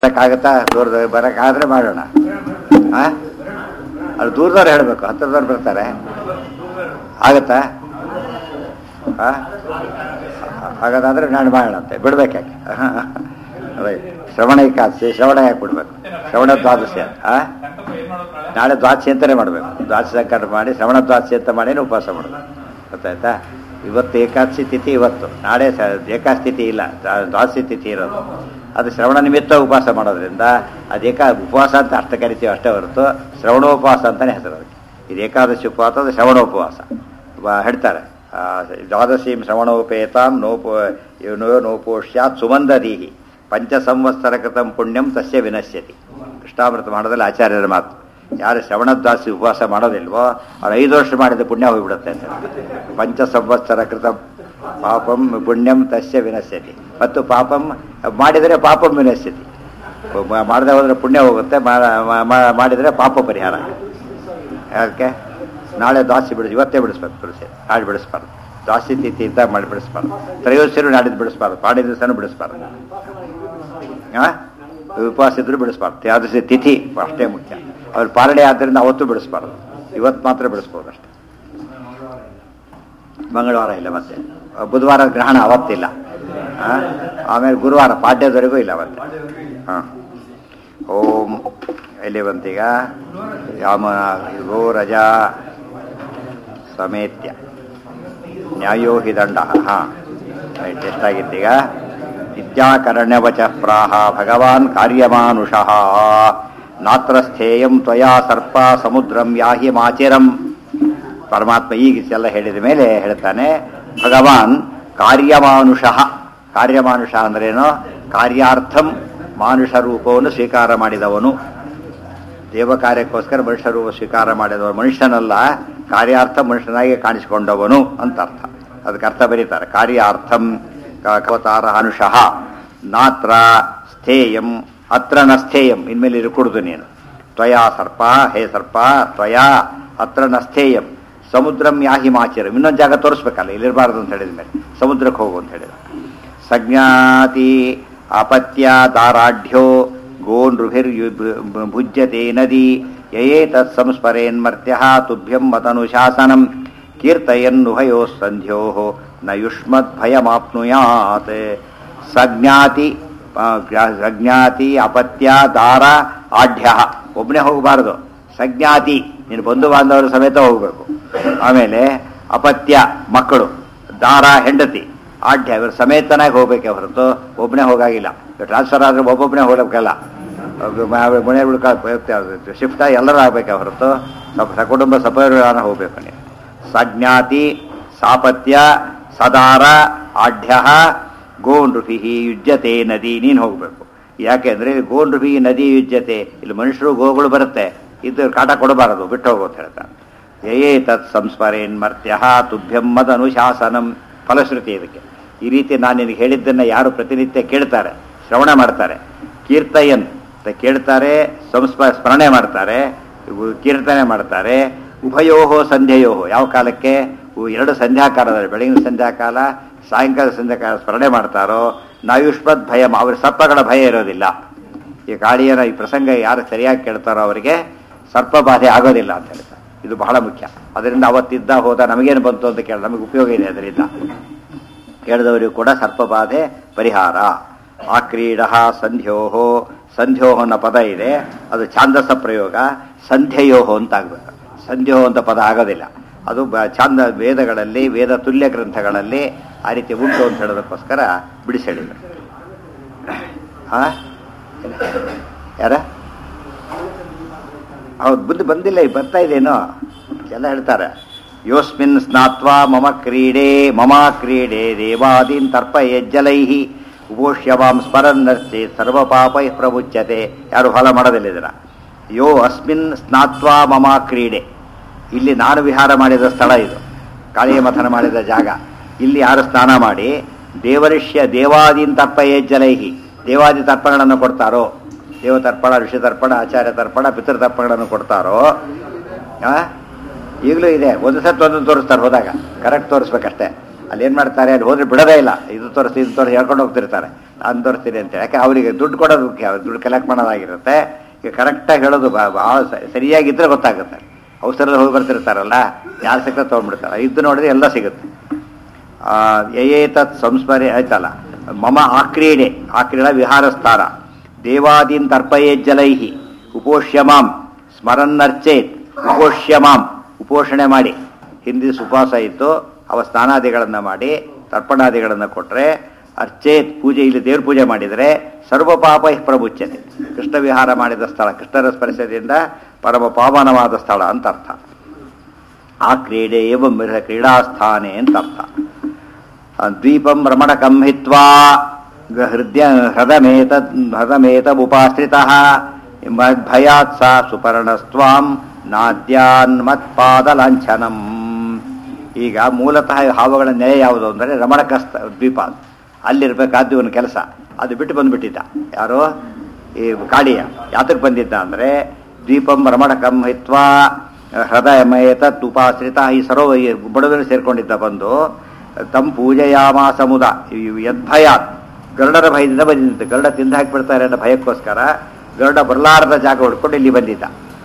ಬರೋಕ್ಕಾಗತ್ತಾ ದೂರದ ಬರೋಕ್ಕಾದ್ರೆ ಮಾಡೋಣ ಆ ಅದು ದೂರದವ್ರು ಹೇಳಬೇಕು ಹತ್ತಿರದವ್ರು ಬರ್ತಾರೆ ಆಗತ್ತಾ ಆ ಹಾಗಾದ್ರೆ ನಾನು ಮಾಡೋಣಂತೆ ಬಿಡ್ಬೇಕಾಕೆ ಅದೇ ಶ್ರವಣ ಏಕಾದಶಿ ಶ್ರವಣ ಯಾಕೆ ಬಿಡ್ಬೇಕು ಶ್ರವಣ ದ್ವಾದಶಿ ಆ ನಾಳೆ ದ್ವಾದಶಿ ಅಂತಾನೆ ಮಾಡಬೇಕು ದ್ವಾದಶಿ ಸಂಕಟ ಮಾಡಿ ಶ್ರವಣ ದ್ವಾದಶಿ ಅಂತ ಮಾಡಿನೇ ಉಪವಾಸ ಮಾಡಬೇಕು ಗೊತ್ತಾಯ್ತಾ ಇವತ್ತು ಏಕಾದಶಿ ತಿಥಿ ಇವತ್ತು ನಾಳೆ ಸ ಏಕಾದಶಿ ತಿಥಿ ಇಲ್ಲ ದ್ವಾ- ದ್ವಾದಶಿ ತಿಥಿ ಇರೋದು ಅದು ಶ್ರವಣ ನಿಮಿತ್ತ ಉಪವಾಸ ಮಾಡೋದ್ರಿಂದ ಅದು ಏಕಾ ಉಪವಾಸ ಅಂತ ಅರ್ಥ ಕರಿತೀವಿ ಅಷ್ಟೇ ಹೊರತು ಶ್ರವಣೋಪವಾಸ ಅಂತಲೇ ಹೆಸರು ಅದಕ್ಕೆ ಇದು ಏಕಾದಶಿ ಉಪವಾಸ ಅದು ಶ್ರವಣೋಪವಾಸ ಬ- ಹೇಳ್ತಾರೆ ಆ, ದ್ವಾದಶೀಂ ಶ್ರವಣೋಪೇತಾಂ ನೋಪೋ ನೋ ನೋಪೋಷ್ಯಾತ್ ಸುಮಂದದೀಹಿ ಪಂಚ ಸಂವತ್ಸರ ಕೃತಂ ಪುಣ್ಯಂ ತಸ್ಯ ವಿನಶ್ಯತಿ ಕೃಷ್ಣಾಮೃತ ಮಾಡೋದಲ್ಲಿ ಆಚಾರ್ಯರ ಮಾತು ಯಾರು ಶ್ರವಣದ್ವಾಸಿ ಉಪವಾಸ ಮಾಡೋದಿಲ್ವೋ ಅವ್ರು ಐದು ವರ್ಷ ಮಾಡಿದ ಪುಣ್ಯ ಹೋಗ್ಬಿಡುತ್ತೆ ಅಂತ ಹೇಳ್ತಾರೆ. ಪಂಚ ಸಂವತ್ಸರ ಕೃತ ಪಾಪಂ ಪುಣ್ಯಂ ತಸ್ಯ ವಿನಶ್ಯತಿ ಮತ್ತು ಪಾಪಂ ಮಾಡಿದರೆ ಪಾಪಂ ವಿನಶ್ಯತಿ ಮ- ಮಾಡದೆ ಹೋದ್ರೆ ಪುಣ್ಯ ಹೋಗುತ್ತೆ ಮಾ- ಮಾ- ಮಾಡಿದರೆ ಪಾಪ ಪರಿಹಾರ ಯಾಕೆ ನಾಳೆ ದಾಸಿ ಬಿಡಿಸಿ ಇವತ್ತೇ ಬಿಡಿಸ್ಬೇಕು ಬಿಡಿಸಿ ನಾಳೆ ಬಿಡಿಸ್ಬಾರ್ದು ದಾಸಿ ತಿಥಿ ಇದ್ದಾಗ ಮಾಡಿ ಬಿಡಿಸ್ಬಾರ್ದು ತ್ರಯೋದಶಿರು ನಾಡಿದ್ದು ಬಿಡಿಸ್ಬಾರ್ದು ಪಾಡಿ ದಿವಸನೂ ಬಿಡಿಸ್ಬಾರ್ದು ಆ? ಉಪವಾಸ ಇದ್ರು ಬಿಡಿಸ್ಬಾರ್ದು ತ್ಯಾದಶಿ ತಿಥಿ ಅಷ್ಟೇ ಮುಖ್ಯ ಅವ್ರು ಪಾಲನೆ ಆದ್ದರಿಂದ ಅವತ್ತು ಬಿಡಿಸ್ಬಾರ್ದು ಇವತ್ತು ಮಾತ್ರ ಬಿಡಿಸ್ಬೋದು ಅಷ್ಟೇ ಮಂಗಳವಾರ ಇಲ್ಲ ಮತ್ತೆ ಬುಧವಾರ ಗ್ರಹಣ ಅವತ್ತಿಲ್ಲ ಆ? ಆಮೇಲೆ ಗುರುವಾರ ಪಾಡ್ಯದವರೆಗೂ ಇಲ್ಲ ಅವತ್ತೆ ಹಾಂ ಓಂ ಎಲ್ಲಿ ಬಂತೀಗ ಯಾಮ ಗೋ ರಜಾ ಸಮೇತ್ಯ ನ್ಯಾಯೋ ಹಿ ದಂಡ ಹಾಂ ರೈಟ್ ಎಷ್ಟಾಗಿದ್ದೀಗ ವಿದ್ಯಾಕರಣ್ಯವಚ ಪ್ರಾಹ ಭಗವಾನ್ ಕಾರ್ಯಮಾನುಷಃ ನಾತ್ರ ಸ್ಥೇಯಂ ತ್ವಯಾ ಸರ್ಪ ಸಮುದ್ರಂ ಯಾಹಿ ಮಾಚಿರಂ ಪರಮಾತ್ಮ ಈಗ ಎಲ್ಲ ಹೇಳಿದ ಮೇಲೆ ಹೇಳ್ತಾನೆ ಭಗವಾನ್ ಕಾರ್ಯಮಾನುಷಃ ಕಾರ್ಯಮಾನುಷ ಅಂದ್ರೇನು ಕಾರ್ಯಾರ್ಥಂ ಮಾನುಷ ರೂಪವನ್ನು ಸ್ವೀಕಾರ ಮಾಡಿದವನು ದೇವ ಕಾರ್ಯಕ್ಕೋಸ್ಕರ ಮನುಷ್ಯ ರೂಪ ಸ್ವೀಕಾರ ಮಾಡಿದವನು ಮನುಷ್ಯನಲ್ಲ ಕಾರ್ಯಾರ್ಥ ಮನುಷ್ಯನಾಗಿ ಕಾಣಿಸಿಕೊಂಡವನು ಅಂತ ಅರ್ಥ ಅದಕ್ಕೆ ಅರ್ಥ ಬರೀತಾರೆ ಕಾರ್ಯಾರ್ಥಂ ಕ- ಕವತಾರ ಅನುಷಃ ನಾತ್ರ ಸ್ಥೇಯಂ ಅತ್ರ ನ ಸ್ಥೇಯಂ ಇನ್ಮೇಲೆ ಇರುಕೂಡುದು ನೀನು ತ್ವಯಾ ಸರ್ಪ ಹೇ ಸರ್ಪ ತ್ವಯಾ ಅತ್ರ ನ ಸ್ಥೇಯಂ ಸಮುದ್ರಂ ಯಾಹಿ ಮಾಚಿರಂ ಇನ್ನೊಂದು ಜಾಗ ತೋರಿಸ್ಬೇಕಲ್ಲ ಇಲ್ಲಿರಬಾರ್ದು ಅಂತ ಹೇಳಿದ ಮೇಲೆ ಸಮುದ್ರಕ್ಕೆ ಹೋಗು ಅಂತ ಹೇಳಿದ ಸಜ್ಞಾತಿ ಅಪತ್ಯ ದಾರಾಢ್ಯೋ ಗೋನೃಭಿರ್ಭುಜ್ಯತೆ ನದಿ ಯಯೇ ತತ್ ಸಂಸ್ಮರೇನ್ಮರ್ತ್ಯ ತುಭ್ಯಂ ಮತನುಶಾಸನಂ ಕೀರ್ತಯನ್ನುಭಯೋ ಸಂಧ್ಯೋ ನ ಯುಷ್ಮದ್ಭಯಮಾಪ್ನುಯಾತ್ ಸಜ್ಞಾತಿ ಆ, ಗ್ರ- ಸಜ್ಞಾತಿ ಅಪತ್ಯ ದಾರ ಆಢ್ಯ ಒಬ್ಬನೇ ಹೋಗಬಾರದು ಸಜ್ಞಾತಿ ನೀನು ಬಂಧು ಬಾಂಧವರು ಸಮೇತ ಹೋಗಬೇಕು ಆಮೇಲೆ ಅಪತ್ಯ ಮಕ್ಕಳು ದಾರ ಹೆಂಡತಿ ಆಢ್ಯ ಇವರು ಸಮೇತನಾಗಿ ಹೋಗ್ಬೇಕೆ ಹೊರತು ಒಬ್ಬನೇ ಹೋಗಾಗಿಲ್ಲ ಟ್ರಾನ್ಸ್ಫರ್ ಆದ್ರೆ ಒಬ್ಬೊಬ್ಬನೇ ಹೋಗ್ಬೇಕಲ್ಲ ಮನೆ ಶಿಫ್ಟ್ ಎಲ್ಲರೂ ಆಗ್ಬೇಕೆ ಹೊರತು ಸ್ವಲ್ಪ ಸಕುಟುಂಬ ಸಪರಿವಾರ ಹೋಗ್ಬೇಕು ನೀವು ಸಜ್ಞಾತಿ ಸಾಪತ್ಯ ಸದಾರ ಆಢ್ಯ ಗೋನೃಭಿ ಯುಜ್ಯತೆ ನದಿ ನೀನು ಹೋಗ್ಬೇಕು ಯಾಕೆಂದ್ರೆ ಗೋನೃಭಿ ನದಿ ಯುಜ್ಯತೆ ಇಲ್ಲಿ ಮನುಷ್ಯರು ಗೋಗಳು ಬರುತ್ತೆ ಇದು ಕಾಟ ಕೊಡಬಾರದು ಬಿಟ್ಟು ಹೋಗು ಅಂತ ಹೇಳ್ತಾನೆ ಯಯೇ ತತ್ ಸಂಸ್ಮರೇನ್ ಮರ್ತ್ಯ ತುಭ್ಯಂ ಮದನುಶಾಸನಂ ಫಲಶ್ರುತಿ ಇದಕ್ಕೆ ಈ ರೀತಿ ನಾನು ನಿನಗೆ ಹೇಳಿದ್ದನ್ನ ಯಾರು ಪ್ರತಿನಿತ್ಯ ಕೇಳ್ತಾರೆ ಶ್ರವಣ ಮಾಡ್ತಾರೆ ಕೀರ್ತಯನ್ ಅಂತ ಕೇಳ್ತಾರೆ ಸಂಸ್ಮ ಸ್ಮರಣೆ ಮಾಡ್ತಾರೆ ಇವು ಕೀರ್ತನೆ ಮಾಡ್ತಾರೆ ಉಭಯೋಹೋ ಸಂಧ್ಯೆಯೋಹೋ ಯಾವ ಕಾಲಕ್ಕೆ ಇವು ಎರಡು ಸಂಧ್ಯಾಕಾಲದಲ್ಲಿ ಬೆಳಗಿನ ಸಂಧ್ಯಾಕಾಲ ಸಾಯಂಕಾಲ ಸಂಧ್ಯಾಕಾಲ ಸ್ಮರಣೆ ಮಾಡ್ತಾರೋ ನಾಯುಷ್ಮದ್ ಭಯ ಅವ್ರ ಸರ್ಪಗಳ ಭಯ ಇರೋದಿಲ್ಲ ಈ ಗಾಳಿಯರ ಈ ಪ್ರಸಂಗ ಯಾರು ಸರಿಯಾಗಿ ಕೇಳ್ತಾರೋ ಅವರಿಗೆ ಸರ್ಪ ಬಾಧೆ ಆಗೋದಿಲ್ಲ ಅಂತ ಹೇಳ್ತಾರೆ ಇದು ಬಹಳ ಮುಖ್ಯ ಅದರಿಂದ ಅವತ್ತಿದ್ದ ಹೋದ ನಮಗೇನು ಬಂತು ಅಂತ ಕೇಳ ನಮಗೆ ಉಪಯೋಗ ಇದೆ ಅದರಿಂದ ಕೇಳಿದವರಿಗೂ ಕೂಡ ಸರ್ಪಬಾಧೆ ಪರಿಹಾರ ಆ ಕ್ರೀಡ ಸಂಧ್ಯೋಹೋ ಸಂಧ್ಯೋಹೋ ಅನ್ನೋ ಪದ ಇದೆ ಅದು ಛಾಂದಸ ಪ್ರಯೋಗ ಸಂಧ್ಯಯೋಹೋ ಅಂತ ಆಗ್ಬೇಕು ಸಂಧ್ಯೋಹೋ ಅಂತ ಪದ ಆಗೋದಿಲ್ಲ ಅದು ಬ- ಛಾಂದ ವೇದಗಳಲ್ಲಿ ವೇದ ತುಲ್ಯ ಗ್ರಂಥಗಳಲ್ಲಿ ಆ ರೀತಿ ಉಂಟು ಅಂತ ಹೇಳೋದಕ್ಕೋಸ್ಕರ ಬಿಡಿಸಿ ಹೇಳಿದ್ರು ಹಾ ಯಾರ ಹೌದು ಬುದ್ಧಿ ಬಂದಿಲ್ಲ ಈಗ ಬರ್ತಾ ಇದೇನೋ ಎಲ್ಲ ಹೇಳ್ತಾರೆ ಯೋಸ್ಮಿನ್ ಸ್ನಾತ್ವಾ ಮಮ ಕ್ರೀಡೆ ಮಮ ಕ್ರೀಡೆ ದೇವಾದೀನ್ ತರ್ಪ ಯಜ್ಜಲೈಹಿ ಉಪೋಷ್ಯವಾಂ ಸ್ಮರನ್ನರ್ಚೆ ಸರ್ವ ಪಾಪೈ ಪ್ರಮುಚ್ಯತೆ ಯಾರು ಹೊಲ ಮಾಡೋದಿಲ್ಲ ಇದರ ಯೋ ಅಸ್ಮಿನ್ ಸ್ನಾತ್ವಾ ಮಮ ಕ್ರೀಡೆ ಇಲ್ಲಿ ನಾನು ವಿಹಾರ ಮಾಡಿದ ಸ್ಥಳ ಇದು ಕಾಳಿಯ ಮಥನ ಮಾಡಿದ ಜಾಗ ಇಲ್ಲಿ ಯಾರು ಸ್ನಾನ ಮಾಡಿ ದೇವರಿಷ್ಯ ದೇವಾದೀನ್ ತರ್ಪ ಯಜ್ಜಲೈಹಿ ದೇವಾದಿ ತರ್ಪಗಳನ್ನು ಕೊಡ್ತಾರೋ ದೇವ ತರ್ಪಣ ಋಷಿ ತರ್ಪಣ ಆಚಾರ್ಯ ತರ್ಪಣ ಪಿತೃ ತರ್ಪಣಗಳನ್ನು ಕೊಡ್ತಾರೋ ಆ? ಈಗಲೂ ಇದೆ ಒಂದು ಸತ್ ಒಂದೊಂದು ತೋರಿಸ್ತಾರೆ ಹೋದಾಗ ಕರೆಕ್ಟ್ ತೋರಿಸ್ಬೇಕಷ್ಟೇ ಅಲ್ಲಿ ಏನು ಮಾಡ್ತಾರೆ ಅಲ್ಲಿ ಹೋದ್ರೆ ಬಿಡೋದೇ ಇಲ್ಲ ಇದು ತೋರಿಸಿ ಇದು ತೋರಿಸಿ ಹೇಳ್ಕೊಂಡು ಹೋಗ್ತಿರ್ತಾರೆ ನಾನು ತೋರಿಸ್ತೀನಿ ಅಂತ ಯಾಕೆ ಅವರಿಗೆ ದುಡ್ಡು ಕೊಡೋದು ಮುಖ್ಯ ಅವ್ರು ದುಡ್ಡು ಕಲೆಕ್ಟ್ ಮಾಡೋದಾಗಿರುತ್ತೆ ಈಗ ಕರೆಕ್ಟಾಗಿ ಹೇಳೋದು ಬಾ- ಭಾಳ ಸ- ಸರಿಯಾಗಿದ್ದರೆ ಗೊತ್ತಾಗುತ್ತೆ ಔಷಧದಲ್ಲಿ ಹೋಗಿ ಬರ್ತಿರ್ತಾರಲ್ಲ ಯಾರು ಸಿಕ್ಕ ತೊಗೊಂಡ್ಬಿಡ್ತಾರೆ ಇದ್ದು ನೋಡಿದ್ರೆ ಎಲ್ಲ ಸಿಗುತ್ತೆ ಆ, ಯಯೇತತ್ ಸಂಸ್ಮರೆ ಆಯ್ತಲ್ಲ ಮಮ ಆಕ್ರೀಡೆ ಆಕ್ರೀಡ ವಿಹಾರಸ್ಥಾನ ದೇವಾದೀನ್ ತರ್ಪಯೇಜ್ಜಲೈ ಉಪೋಷ್ಯ ಮಾಂ ಸ್ಮರನ್ನರ್ಚೇತ್ ಉಪೋಷ್ಯ ಮಾಂ ಉಪೋಷಣೆ ಮಾಡಿ ಹಿಂದಿ ಉಪವಾಸ ಇತ್ತು ಅವ ಸ್ನಾನಾದಿಗಳನ್ನು ಮಾಡಿ ತರ್ಪಣಾದಿಗಳನ್ನು ಕೊಟ್ಟರೆ ಅರ್ಚೇತ್ ಪೂಜೆ ಇಲ್ಲಿ ದೇವ್ರ ಪೂಜೆ ಮಾಡಿದರೆ ಸರ್ವ ಪಾಪ ಪ್ರಮುಚ್ಯತೆ ಕೃಷ್ಣ ವಿಹಾರ ಮಾಡಿದ ಸ್ಥಳ ಕೃಷ್ಣರ ಸ್ಪರ್ಶದಿಂದ ಪರಮ ಪಾವನವಾದ ಸ್ಥಳ ಅಂತ ಅರ್ಥ ಆ ಕ್ರೀಡೆ ಏವ ಮಿರ ಕ್ರೀಡಾಸ್ಥಾನೆ ಅಂತ ಅರ್ಥ ಆ ದ್ವೀಪಂ ರಮಣಕಂ ಹಿತ್ವಾ ಗ- ಹೃದಯ ಹೃದಮೇತ ಹೃದಮೇತಮುಪಾಶ್ರಿತ ಮದ್ಭಯಾತ್ ಸಾ ಸುಪರ್ಣಸ್ತ್ವಾಂ ನಾದ್ಯಾನ್ ಮತ್ಪಾದಲಾಂಛನಂ ಈಗ ಮೂಲತಃ ಹಾವುಗಳ ನೆಲೆ ಯಾವುದು ಅಂದರೆ ರಮಣಕ ಸ್ಥ- ದ್ವೀಪ ಅದು. ಅಲ್ಲಿರ್ಬೇಕಾದ್ದು ಇವನ ಕೆಲಸ ಅದು ಬಿಟ್ಟು ಬಂದ್ಬಿಟ್ಟಿದ್ದ ಯಾರು ಈ ಕಾಳಿಯ ಯಾತಕ್ಕೆ ಬಂದಿದ್ದ ಅಂದರೆ ದ್ವೀಪಂ ರಮಣಕಂ ಹಿತ್ವಾ ಹೃದಯಮಯತ ಉಪಾಶ್ರಿತ ಈ ಸರೋವ ಈ ಬಡದಲ್ಲಿ ಸೇರ್ಕೊಂಡಿದ್ದ ಬಂದು ತಮ್ ಪೂಜೆಯಾಮ ಸಮುದ ಯದ್ಭಯಾತ್ ಗರುಡರ ಭಯದಿಂದ ಬಂದಿದ್ದ ಗರುಡ ತಿಂದು ಹಾಕಿಬಿಡ್ತಾರೆ ಅನ್ನೋ ಭಯಕ್ಕೋಸ್ಕರ ಗರುಡ ಬರಲಾರದ ಜಾಗ ಹುಡ್ಕೊಂಡು ಇಲ್ಲಿ ಬಂದಿದ್ದ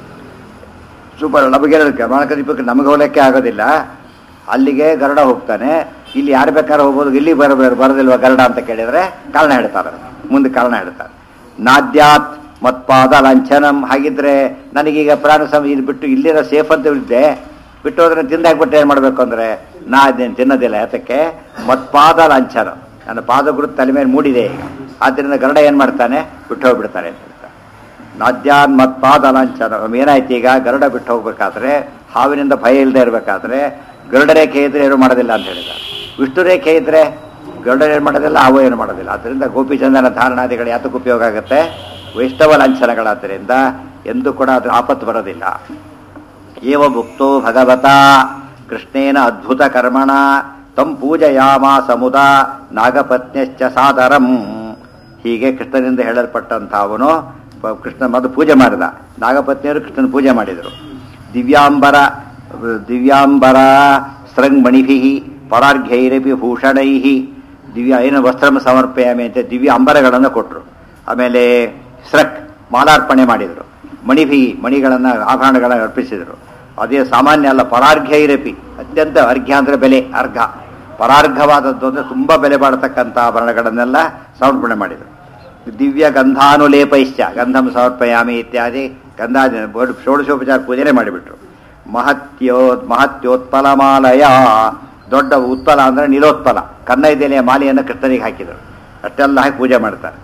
ಸೂಪರ್ ನಮಗೆ ಕರ್ನಾಟಕ ದೀಪಕ್ಕೆ ನಮಗೆ ಹೋಗಲಿಕ್ಕೆ ಆಗೋದಿಲ್ಲ ಅಲ್ಲಿಗೆ ಗರುಡ ಹೋಗ್ತಾನೆ ಇಲ್ಲಿ ಯಾರು ಬೇಕಾದ್ರೆ ಹೋಗ್ಬೋದು ಇಲ್ಲಿ ಬರ ಬರೋದಿಲ್ವ ಗರುಡ ಅಂತ ಕೇಳಿದ್ರೆ ಕಾರಣ ಹೇಳ್ತಾರೆ ಮುಂದೆ ಕಾರಣ ಹೇಳ್ತಾರೆ ನಾದ್ಯಾತ್ ಮತ್ಪಾದ ಲಾಂಛನಂ ಹಾಗಿದ್ರೆ ನನಗೀಗ ಪ್ರಾಣ ಸಮ ಇದು ಬಿಟ್ಟು ಇಲ್ಲಿರೋ ಸೇಫ್ ಅಂತ ಇದ್ದೆ ಬಿಟ್ಟು ಹೋದ್ರೆ ತಿಂದಾಕ್ಬಿಟ್ಟು ಏನು ಮಾಡಬೇಕು ಅಂದರೆ ನಾ ಅದೇನು ತಿನ್ನೋದಿಲ್ಲ ಯಾತಕ್ಕೆ ಮತ್ಪಾದ ಲಾಂಛನ ನನ್ನ ಪಾದ ಗುರುತು ತಲೆ ಮೇಲೆ ಮೂಡಿದೆ ಈಗ ಆದ್ದರಿಂದ ಗರುಡ ಏನು ಮಾಡ್ತಾನೆ ಬಿಟ್ಟು ಹೋಗ್ಬಿಡ್ತಾನೆ ಅಂತ ಹೇಳ್ತಾರೆ ನಾದ್ಯಾನ್ ಮತ್ಪಾದ ಲಾಂಛನ ಏನಾಯ್ತು ಈಗ ಗರುಡ ಬಿಟ್ಟು ಹೋಗ್ಬೇಕಾದ್ರೆ ಹಾವಿನಿಂದ ಭಯ ಇಲ್ಲದೆ ಇರಬೇಕಾದ್ರೆ ಗರುಡ ರೇಖೆ ಇದ್ರೆ ಏನು ಮಾಡೋದಿಲ್ಲ ಅಂತ ಹೇಳಿದ್ದಾರೆ ವಿಷ್ಣು ರೇಖೆ ಇದ್ರೆ ಗರುಡ ಏನು ಮಾಡೋದಿಲ್ಲ ಹಾವು ಏನು ಮಾಡೋದಿಲ್ಲ ಆದ್ದರಿಂದ ಗೋಪಿಚಂದನ ಧಾರಣಾದಿಗಳು ಯಾತಕ್ಕೆ ಉಪಯೋಗ ಆಗುತ್ತೆ ವೈಷ್ಣವ ಲಾಂಛನಗಳಾದ್ದರಿಂದ ಎಂದೂ ಕೂಡ ಅದು ಆಪತ್ತು ಬರೋದಿಲ್ಲ ಏವ ಮುಕ್ತೋ ಭಗವತ ಕೃಷ್ಣೇನ ಅದ್ಭುತ ಕರ್ಮಣ ತಂ ಪೂಜಯಾಮ ಸಮುದ ನಾಗಪತ್ನ್ಯಶ್ಚ ಸಾದರಂ ಹೀಗೆ ಕೃಷ್ಣನಿಂದ ಹೇಳಲ್ಪಟ್ಟಂಥ ಅವನು ಪ- ಕೃಷ್ಣ ಮೊದಲು ಪೂಜೆ ಮಾಡಿದ ನಾಗಪತ್ನಿಯರು ಕೃಷ್ಣನ ಪೂಜೆ ಮಾಡಿದರು ದಿವ್ಯಾಂಬರ ದಿವ್ಯಾಂಬರ ಸೃಂಗ್ಮಣಿಭಿ ಪರಾರ್ಘ್ಯೈರಪಿ ಭೂಷಣೈ ದಿವ್ಯ ಏನು ವಸ್ತ್ರಂ ಸಮರ್ಪಯಾಮಿ ಅಂತ ದಿವ್ಯ ಅಂಬರಗಳನ್ನು ಕೊಟ್ಟರು ಆಮೇಲೆ ಸ್ರಕ್ ಮಾಲಾರ್ಪಣೆ ಮಾಡಿದರು ಮಣಿಭಿ ಮಣಿಗಳನ್ನು ಆಭರಣಗಳನ್ನು ಅರ್ಪಿಸಿದರು ಅದೇ ಸಾಮಾನ್ಯ ಅಲ್ಲ ಪರಾರ್ಘ್ಯೈರಪಿ ಅತ್ಯಂತ ಅರ್ಘ್ಯ ಅಂದರೆ ಬೆಲೆ ಅರ್ಘ ಪರಾರ್ಘವಾದದ್ದು ಅಂದರೆ ತುಂಬ ಬೆಲೆ ಬಾಳತಕ್ಕಂಥ ಆಭರಣಗಳನ್ನೆಲ್ಲ ಸಮರ್ಪಣೆ ಮಾಡಿದರು ದಿವ್ಯ ಗಂಧಾನುಲೇಪೈಶ್ಚ ಗಂಧಂ ಸಮರ್ಪಯಾಮಿ ಇತ್ಯಾದಿ ಗಂಧಾದಿ ಷೋಡಶೋಪಚಾರ ಪೂಜನೆ ಮಾಡಿಬಿಟ್ರು ಮಹತ್ಯೋ ಮಹತ್ಯೋತ್ಪಲ ಮಾಲಯ ದೊಡ್ಡ ಉತ್ಪಲ ಅಂದರೆ ನೀಲೋತ್ಪಲ ಕನ್ನೈದೆಲೆಯ ಮಾಲೆಯನ್ನು ಕೃಷ್ಣನಿಗೆ ಹಾಕಿದರು ಅಷ್ಟೆಲ್ಲ ಹಾಕಿ ಪೂಜೆ ಮಾಡ್ತಾರೆ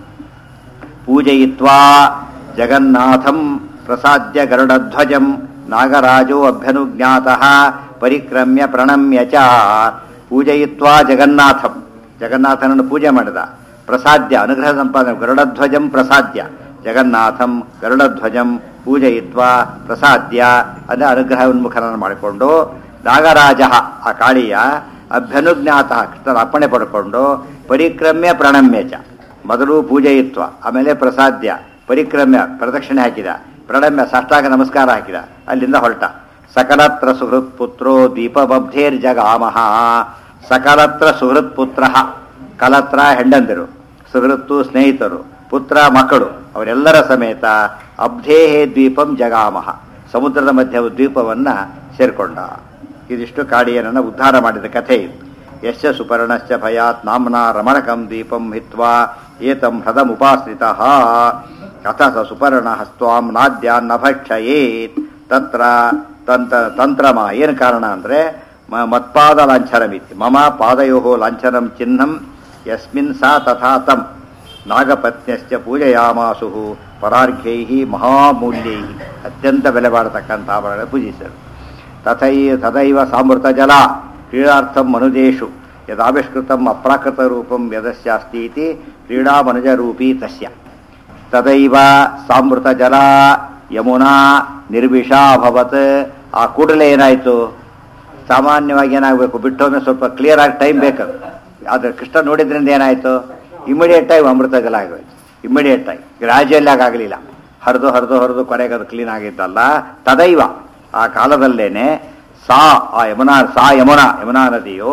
ಪೂಜಯಿತ್ವಾ ಜಗನ್ನಾಥಂ ಪ್ರಸಾದ್ಯ ಗರುಡಧ್ವಜಂ ನಾಗರಾಜೋ ಅಭ್ಯನುಜ್ಞಾತಃ ಪರಿಕ್ರಮ್ಯ ಪ್ರಣಮ್ಯ ಚ ಪೂಜಯಿತ್ವಾ ಜಗನ್ನಾಥಂ ಜಗನ್ನಾಥನನ್ನು ಪೂಜೆ ಮಾಡಿದ ಪ್ರಸಾದ್ಯ ಅನುಗ್ರಹ ಸಂಪಾದನೆ ಗರುಡಧ್ವಜಂ ಪ್ರಸಾದ್ಯ ಜಗನ್ನಾಥಂ ಗರುಡಧ್ವಜಂ ಪೂಜಯಿತ್ವಾ ಪ್ರಸಾದ್ಯ ಅಂದರೆ ಅನುಗ್ರಹ ಉನ್ಮುಖನನ್ನು ಮಾಡಿಕೊಂಡು ನಾಗರಾಜ ಆ ಕಾಳಿಯ ಅಭ್ಯನುಜ್ಞಾತ ಕೃಷ್ಣನ ಅಪ್ಪಣೆ ಪಡ್ಕೊಂಡು ಪರಿಕ್ರಮ್ಯ ಪ್ರಣಮ್ಯ ಚ ಮೊದಲು ಪೂಜೆಯಿತ್ವ ಆಮೇಲೆ ಪ್ರಸಾದ್ಯ ಪರಿಕ್ರಮ್ಯ ಪ್ರದಕ್ಷಿಣೆ ಹಾಕಿದ ಪ್ರಣಮ್ಯ ಸಾಷ್ಟಾಂಗ ನಮಸ್ಕಾರ ಹಾಕಿದ ಅಲ್ಲಿಂದ ಹೊರಟ ಸಕಲತ್ರ ಸುಹೃತ್ ಪುತ್ರೋ ದೀಪಬಬ್ಧೇರ್ ಜಗಾಮಹ ಸಕಲತ್ರ ಸುಹೃತ್ ಪುತ್ರ ಕಲತ್ರ ಹೆಂಡಂದಿರು ಸುಹೃತ್ತು ಸ್ನೇಹಿತರು ಪುತ್ರ ಮಕ್ಕಳು ಅವರೆಲ್ಲರ ಸಮೇತ ಅಬ್ಧೇಹೇ ದ್ವೀಪಂ ಜಗಾಮಹ ಸಮುದ್ರದ ಮಧ್ಯ ದ್ವೀಪವನ್ನ ಸೇರ್ಕೊಂಡ ಇದಿಷ್ಟು ಕಾಡಿಯನನ್ನು ಉದ್ಧಾರ ಮಾಡಿದ ಕಥೆ ಇದು ಯಶ್ಚ ಸುಪರ್ಣಶ್ಚ ಭಯಾತ್ ನಾಮ್ನಾ ರಮಣಕಂ ದೀಪಂ ಹಿತ್ವಾ ಏತಂ ಹೃದಮುಪಾಶ್ರಿತ ಅಥ ಸ ಸುಪರ್ಣ ಸ್ವಾಂ ನಾದ್ಯಾನ್ನ ಭಕ್ಷಯೇತ್ ತತ್ರ ತಂತ್ರ ತಂತ್ರಮ ಏನು ಕಾರಣ ಅಂದರೆ ಮತ್ಪಾದ ಲಾಂಛನಮಿತಿ ಮಮ ಪಾದಯೋ ಲಾಂಛನಂ ಚಿಹ್ನಂ ಯಸ್ಮಿನ್ ಸಾ ತಥಾ ತಂ ನಾಗಪತ್ನ್ಯಶ್ಚ ಪೂಜೆಯಾಮಾಸು ಪರಾರ್ಘ್ಯೈ ಮಹಾಮೂಲ್ಯೈ ಅತ್ಯಂತ ಬೆಲೆ ಬಾಳತಕ್ಕಂಥ ಆಭರಣ ಪೂಜಿಸಿದರು ತಥೈ ತದೈವ ಸಾಮೃತ ಜಲ ಕ್ರೀಡಾರ್ಥಂ ಮನುಜೇಷು ಯದಾವಿಷ್ಕೃತಂ ಅಪ್ರಾಕೃತ ರೂಪಂ ಯದಸ್ಯಾಸ್ತಿ ಇತಿ ಕ್ರೀಡಾಮನುಜರೂಪೀ ತಸ್ಯ ತದೈವ ಸಾಮೃತ ಜಲ ಯಮುನಾ ನಿರ್ವಿಷಾ ಅಭವತ್ ಆ ಕೂಡಲೇ ಏನಾಯಿತು ಸಾಮಾನ್ಯವಾಗಿ ಏನಾಗಬೇಕು ಬಿಟ್ಟೊಮ್ಮೆ ಸ್ವಲ್ಪ ಕ್ಲಿಯರ್ ಆಗಿ ಟೈಮ್ ಬೇಕು ಆದರೆ ಕೃಷ್ಣ ನೋಡಿದ್ರಿಂದ ಏನಾಯಿತು ಇಮಿಡಿಯೇಟ್ ಆಗಿ ಅಮೃತ ಜಲ ಆಗೋಯ್ತು ಇಮಿಡಿಯೇಟ್ ಆಗಿ ಗ್ರಾಜುಯಲ್ ಆಗಿ ಆಗಲಿಲ್ಲ ಹರಿದು ಹರಿದು ಹರಿದು ಕೊನೆಗೆ ಅದು ಕ್ಲೀನ್ ಆಗಿದ್ದಲ್ಲ ತದೈವ ಆ ಕಾಲದಲ್ಲೇನೆ ಸಾ ಆ ಯಮುನಾ ಸಾ ಯಮುನಾ ಯಮುನಾ ನದಿಯು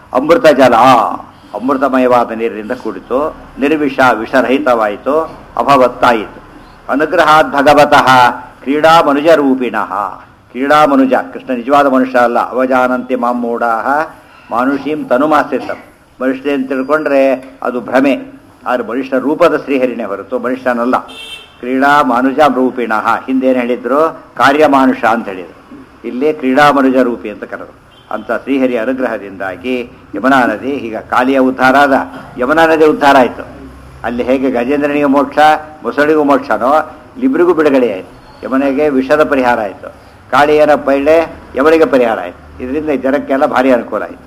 ಅಮೃತ ಜಲ ಅಮೃತಮಯವಾದ ನೀರಿನಿಂದ ಕೂಡಿತು ನಿರ್ವಿಷ ವಿಷರಹಿತವಾಯಿತು ಅಭವತ್ತಾಯಿತು ಅನುಗ್ರಹಾತ್ ಭಗವತಃ ಕ್ರೀಡಾ ಮನುಜ ರೂಪಿಣಃ ಕ್ರೀಡಾ ಮನುಜ ಕೃಷ್ಣ ನಿಜವಾದ ಮನುಷ್ಯ ಅಲ್ಲ ಅವಜಾನಂತಿ ಮಾಮೂಢಾಹ ಮಾನುಷೀಂ ತನುಮಾಶ್ರಿತಂ ಮನುಷ್ಯ ಅಂತ ತಿಳ್ಕೊಂಡ್ರೆ ಅದು ಭ್ರಮೆ ಆದ್ರೆ ಮನುಷ್ಯ ರೂಪದ ಶ್ರೀಹರಿನೇ ಹೊರತು ಮನುಷ್ಯನಲ್ಲ ಕ್ರೀಡಾ ಮಾನುಜ ರೂಪಿಣಃ ಹಿಂದೇನು ಹೇಳಿದ್ರು ಕಾರ್ಯ ಮಾನುಷ ಅಂತ ಹೇಳಿದ್ರು ಇಲ್ಲಿ ಕ್ರೀಡಾ ಮನುಜ ರೂಪಿ ಅಂತ ಕರೆದರು ಅಂತ ಶ್ರೀಹರಿ ಅನುಗ್ರಹದಿಂದಾಗಿ ಯಮುನಾ ನದಿ ಈಗ ಕಾಳಿಯ ಉದ್ಧಾರ ಆದ ಯಮುನಾ ನದಿ ಉದ್ಧಾರ ಆಯಿತು ಅಲ್ಲಿ ಹೇಗೆ ಗಜೇಂದ್ರನಿಗೆ ಮೋಕ್ಷ ಮೊಸಳಿಗೂ ಮೋಕ್ಷನೋ ಇಬ್ಬರಿಗೂ ಬಿಡುಗಡೆ ಆಯಿತು ಯಮನಿಗೆ ವಿಷದ ಪರಿಹಾರ ಆಯಿತು ಕಾಳಿಯನ ಪೈಳೆ ಯಮನಿಗೆ ಪರಿಹಾರ ಆಯಿತು ಇದರಿಂದ ಜನಕ್ಕೆಲ್ಲ ಭಾರಿ ಅನುಕೂಲ ಆಯಿತು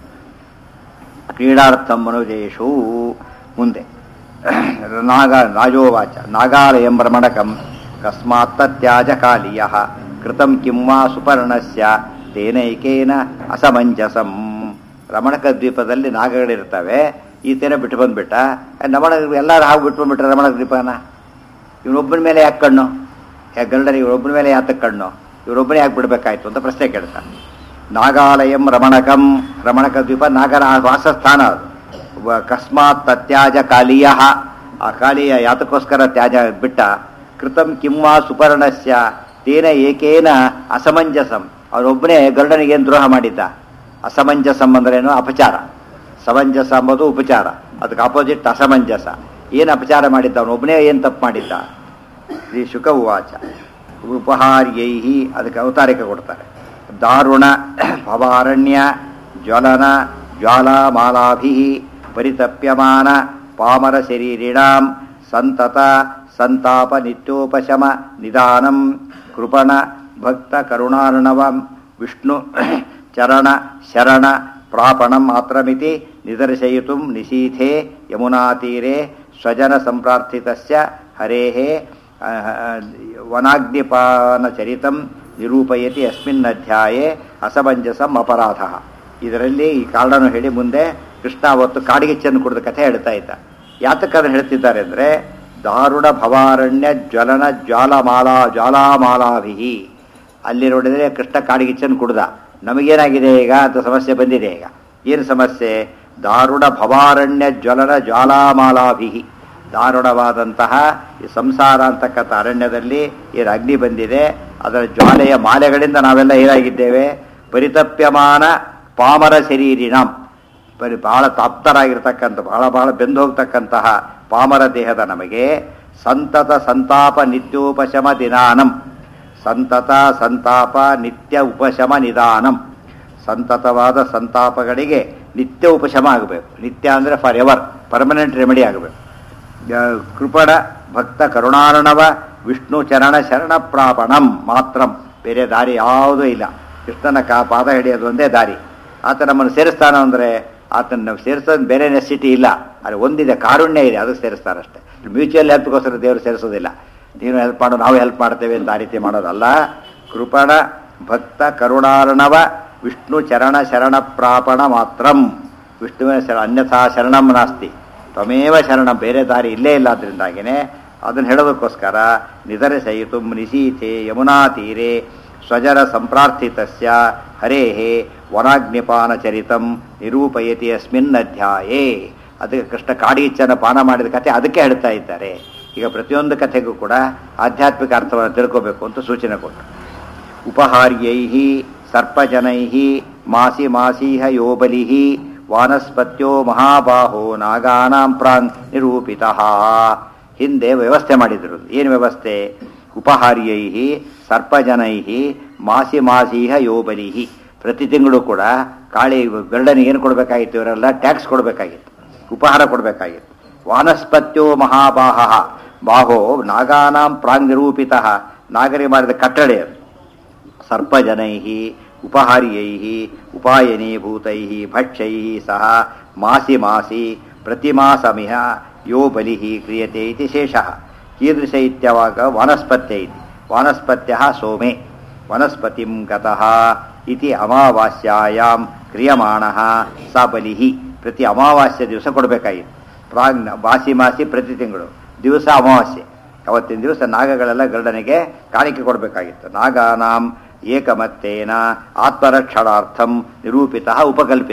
ಕ್ರೀಡಾರ್ಥಂ ಮನುಜೇಶು ಮುಂದೆ ನಾಗ ರಾಜೋವಾಚ ನಾಗಾಲಯಂ ಭ್ರಮಣಕಂ ಕಸ್ಮಾತ್ ತ್ಯಾಜ ಕಾಲಿಯ ಕೃತಂ ಕಿಂ ವಾ ಸುಪರ್ಣಸ್ಯ ತೇನೈಕೇನ ಅಸಮಂಜಸಂ ರಮಣಕ ದ್ವೀಪದಲ್ಲಿ ನಾಗಗಳಿರ್ತವೆ ಈತೇನ ಬಿಟ್ಟು ಬಂದ್ಬಿಟ್ಟ ನಮಣ ಎಲ್ಲರೂ ಹಾಗೆ ಬಿಟ್ಟು ಬಂದ್ಬಿಟ್ರೆ ರಮಣ ದ್ವೀಪನ ಇವನೊಬ್ಬನ ಮೇಲೆ ಯಾಕೆ ಕಣ್ಣು ಯಾಕೆ ಗರುಡನ ಇವರೊಬ್ಬನ ಮೇಲೆ ಯಾತಕ್ಕೆ ಕಣ್ಣು ಇವರೊಬ್ಬನೇ ಯಾಕೆ ಬಿಡಬೇಕಾಯ್ತು ಅಂತ ಪ್ರಶ್ನೆ ಕೇಳ್ತಾನೆ ನಾಗಾಲಯಂ ರಮಣಕಂ ರಮಣಕ ದ್ವೀಪ ನಾಗರ ವಾಸಸ್ಥಾನ ಅದು ವ- ಕಸ್ಮಾತ್ ತತ್ಯಾಜ ಕಾಲಿಯ ಆ ಕಾಲಿಯ ಯಾತಕ್ಕೋಸ್ಕರ ತ್ಯಾಜ ಬಿಟ್ಟ ಕೃತಂ ಕಿಂವಾ ಸುಪರ್ಣಸ್ಯ ತೇನ ಏಕೇನ ಅಸಮಂಜಸಂ ಅವನೊಬ್ಬನೇ ಗರುಡನಿಗೇನು ದ್ರೋಹ ಮಾಡಿದ್ದ ಅಸಮಂಜಸಂ ಅಂದ್ರೇನು ಅಪಚಾರ ಸಮಂಜಸ ಅಂಬೋದು ಉಪಚಾರ ಅದಕ್ಕೆ ಅಪೋಸಿಟ್ ಅಸಮಂಜಸ ಏನು ಅಪಚಾರ ಮಾಡಿದ್ದ ಅವನೊಬ್ಬನೇ ಏನು ತಪ್ಪು ಮಾಡಿದ್ದ ಶ್ರೀ ಶುಕ ಉವಾಚ ಉಪಹಾರ್ಯೈ ಅದಕ್ಕೆ ಅವತಾರಿಕ ಕೊಡ್ತಾರೆ ದಾರುಣ ಭವಾರಣ್ಯ ಜ್ವಲನ ಜ್ವಾಲಾಮಾಲಾಭಿ ಪರಿತಪ್ಯಮಾನ ಪಾಮರ ಶರೀರಿಣಾಂ ಸಂತತ ಸಂತಾಪ ನಿತ್ಯೋಪಶಮ ನಿಧಾನಂ ಕೃಪಣ ಭಕ್ತ ಕರುಣಾರ್ಣವಂ ವಿಷ್ಣು ಚರಣ ಶರಣ ಪ್ರಾಪಣಂ ಮಾತ್ರಮಿತಿ ನಿದರ್ಶಯಿತು ನಿಶೀಥೆ ಯಮುನಾತೀರೆ ಸ್ವಜನ ಸಂಪ್ರಾರ್ಥಿತಸ್ಯ ಹರೇಃ ವನಾಗ್ನಿಪಾನಚರಿತಂ ನಿರೂಪಯತಿ ಅಸ್ಮಿನ್ ಅಧ್ಯಾಯೇ ಅಸಮಂಜಸಂ ಅಪರಾಧ ಇದರಲ್ಲಿ ಈ ಕಾರಣನು ಹೇಳಿ ಮುಂದೆ ಕೃಷ್ಣ ಅವತ್ತು ಕಾಡಿಗೆಚ್ಚನ್ನು ಕುಡಿದ ಕಥೆ ಹೇಳ್ತಾ ಇದ್ದ ಯಾತಕ್ಕೆ ಅದನ್ನು ಹೇಳ್ತಿದ್ದಾರೆ ಅಂದರೆ ದಾರುಣ ಭವಾರಣ್ಯ ಜ್ವಲನ ಜ್ವಾಲಮಾಲಾ ಜ್ವಾಲಾಮಾಲಾಭಿ ಅಲ್ಲಿ ನೋಡಿದರೆ ಕೃಷ್ಣ ಕಾಡಿಗೆಚ್ಚನ್ನು ಕುಡ್ದ ನಮಗೇನಾಗಿದೆ ಈಗ ಅಂತ ಸಮಸ್ಯೆ ಬಂದಿದೆ ಈಗ ಏನು ಸಮಸ್ಯೆ ದಾರುಣ ಭವಾರಣ್ಯ ಜ್ವಲನ ಜ್ವಾಲಾಮಾಲಾಭಿ ದಾರುಣವಾದಂತಹ ಈ ಸಂಸಾರ ಅಂತಕ್ಕಂಥ ಅರಣ್ಯದಲ್ಲಿ ಏನು ಅಗ್ನಿ ಬಂದಿದೆ ಅದರ ಜ್ವಾಲೆಯ ಮಾಲೆಗಳಿಂದ ನಾವೆಲ್ಲ ಏನಾಗಿದ್ದೇವೆ ಪರಿತಪ್ಯಮಾನ ಪಾಮರ ಶರೀರಿಣಂ ಬರೀ ಬಹಳ ತಾಪ್ತರಾಗಿರ್ತಕ್ಕಂಥ ಬಹಳ ಬಹಳ ಬೆಂದು ಹೋಗ್ತಕ್ಕಂತಹ ಪಾಮರ ದೇಹದ ನಮಗೆ ಸಂತತ ಸಂತಾಪ ನಿತ್ಯೋಪಶಮ ದಿನಾನಂ ಸಂತತ ಸಂತಾಪ ನಿತ್ಯ ಉಪಶಮ ನಿಧಾನಂ ಸಂತತವಾದ ಸಂತಾಪಗಳಿಗೆ ನಿತ್ಯ ಉಪಶಮ ಆಗಬೇಕು ನಿತ್ಯ ಅಂದರೆ ಫಾರ್ ಎವರ್ ಪರ್ಮನೆಂಟ್ ರೆಮಿಡಿ ಆಗಬೇಕು ಯ- ಕೃಪಣ ಭಕ್ತ ಕರುಣಾರ್ಣವ ವಿಷ್ಣು ಚರಣ ಶರಣ ಪ್ರಾಪಣಂ ಮಾತ್ರಂ ಬೇರೆ ದಾರಿ ಯಾವುದೂ ಇಲ್ಲ ಕೃಷ್ಣನ ಕಾ ಪಾದ ಹಿಡಿಯೋದು ಒಂದೇ ದಾರಿ ಆತ ನಮ್ಮನ್ನು ಸೇರಿಸ್ತಾನ ಅಂದರೆ ಆತನ ನಾವು ಸೇರಿಸೋದು ಬೇರೆ ನೆಸಿಟಿ ಇಲ್ಲ ಅಲ್ಲಿ ಒಂದಿದೆ ಕಾರುಣ್ಯ ಇದೆ ಅದಕ್ಕೆ ಸೇರಿಸ್ತಾರಷ್ಟೇ ಮ್ಯೂಚುವಲ್ ಹೆಲ್ಪ್ಗೋಸ್ಕರ ದೇವರು ಸೇರಿಸೋದಿಲ್ಲ ನೀನು ಹೆಲ್ಪ್ ಮಾಡು ನಾವು ಹೆಲ್ಪ್ ಮಾಡ್ತೇವೆ ಅಂತ ಆ ರೀತಿ ಮಾಡೋದಲ್ಲ ಕೃಪಣ ಭಕ್ತ ಕರುಣಾರ್ಣವ ವಿಷ್ಣು ಚರಣ ಶರಣ ಪ್ರಾಪಣ ಮಾತ್ರಂ ವಿಷ್ಣುವಿನ ಶರ ಅನ್ಯಥಾ ಶರಣಂ ನಾಸ್ತಿ ತ್ವಮೇವ ಶರಣ ಬೇರೆ ದಾರಿ ಇಲ್ಲೇ ಇಲ್ಲ ಅದರಿಂದಾಗಿನೇ ಅದನ್ನು ಹೇಳೋದಕ್ಕೋಸ್ಕರ ನಿಧರಿಸಯಿತು ನಿಶೀಥೆ ಯಮುನಾ ತೀರೆ ಸ್ವಜರ ಸಂಪ್ರಾರ್ಥಿತಸ್ಯ ಹರೇಃ ವನಾಗ್ನಿಪಾನ ಚರಿತಂ ನಿರೂಪಯತಿ ಅಸ್ಮಿನ್ ಅಧ್ಯಾಯೇ ಅದಕ್ಕೆ ಕೃಷ್ಣ ಕಾಡಿಚ್ಚನ ಪಾನ ಮಾಡಿದ ಕಥೆ ಅದಕ್ಕೆ ಹೇಳ್ತಾ ಇದ್ದಾರೆ ಈಗ ಪ್ರತಿಯೊಂದು ಕಥೆಗೂ ಕೂಡ ಆಧ್ಯಾತ್ಮಿಕ ಅರ್ಥವನ್ನು ತಿಳ್ಕೋಬೇಕು ಅಂತ ಸೂಚನೆ ಕೊಟ್ಟರು ಉಪಹಾರ್ಯೈ ಸರ್ಪಜನೈ ಮಾಸಿ ಮಾಸೀಹ ಯೋ ಬಲಿ ವಾನಸ್ಪತ್ಯೋ ಮಹಾಬಾಹೋ ನಾಗಾನಾಂ ಪ್ರಾಂಗ್ ನಿರೂಪಿತ ಹಿಂದೆ ವ್ಯವಸ್ಥೆ ಮಾಡಿದ್ರು ಏನು ವ್ಯವಸ್ಥೆ ಉಪಹಾರ್ಯೈ ಸರ್ಪಜನೈ ಮಾಸಿ ಮಾಸೀಹ ಯೋ ಬಲಿ ಪ್ರತಿ ತಿಂಗಳು ಕೂಡ ಕಾಳಿ ಗರುಡನಿಗೆ ಏನು ಕೊಡಬೇಕಾಗಿತ್ತು ಇವರೆಲ್ಲ ಟ್ಯಾಕ್ಸ್ ಕೊಡಬೇಕಾಗಿತ್ತು ಉಪಹಾರ ಕೊಡಬೇಕಾಗಿತ್ತು ವಾನಸ್ಪತ್ಯೋ ಮಹಾಬಾಹ ಬಾಹೋ ನಾಗಾನಾಂ ಪ್ರಾಂಗ್ ನಿರೂಪಿತ ನಾಗರಿ ಮಾಡಿದ ಕಟ್ಟಳೆ ಅದು ಸರ್ಪಜನೈ ಉಪಹಾರ್ಯೈ ಉಪಾಯನೀಭೂತೈ ಭಕ್ಷ್ಯೈ ಸಹ ಮಾಸಿ ಮಾಸಿ ಪ್ರತಿಮಾಸಮಿಹ ಯೋ ಬಲಿ ಕ್ರಿಯತೆ ಇತಿ ಶೇಷಃ ಕೀದೃಶ ಇತ್ಯವಾಗ ವಾನಸ್ಪತ್ಯ ಇತಿ ವಾನಸ್ಪತ್ಯ ಸೋಮೆ ವನಸ್ಪತಿಂ ಗತಃ ಇತಿ ಅಮಾವಾಸ್ಯಾಯಾಂ ಕ್ರಿಯಮಾಣಃ ಸ ಬಲಿ ಪ್ರತಿ ಅಮಾವಾಸ್ಯ ದಿವಸ ಕೊಡಬೇಕಾಗಿತ್ತು ಪ್ರಾಗ್ ಮಾಸಿ ಮಾಸಿ ಪ್ರತಿ ತಿಂಗಳು ದಿವಸ ಅಮಾವಾಸ್ಯೆ ಅವತ್ತಿನ ದಿವಸ ನಾಗಗಳೆಲ್ಲ ಗರುಡನಿಗೆ ಕಾಣಿಕೆ ಕೊಡಬೇಕಾಗಿತ್ತು ನಾಗಾನಾಂ ಏಕಮತ್ತೇನ ಆತ್ಮರಕ್ಷಣಾರ್ಥಂ ನಿರೂಪಿತ ಉಪಕಲ್ಪಿತ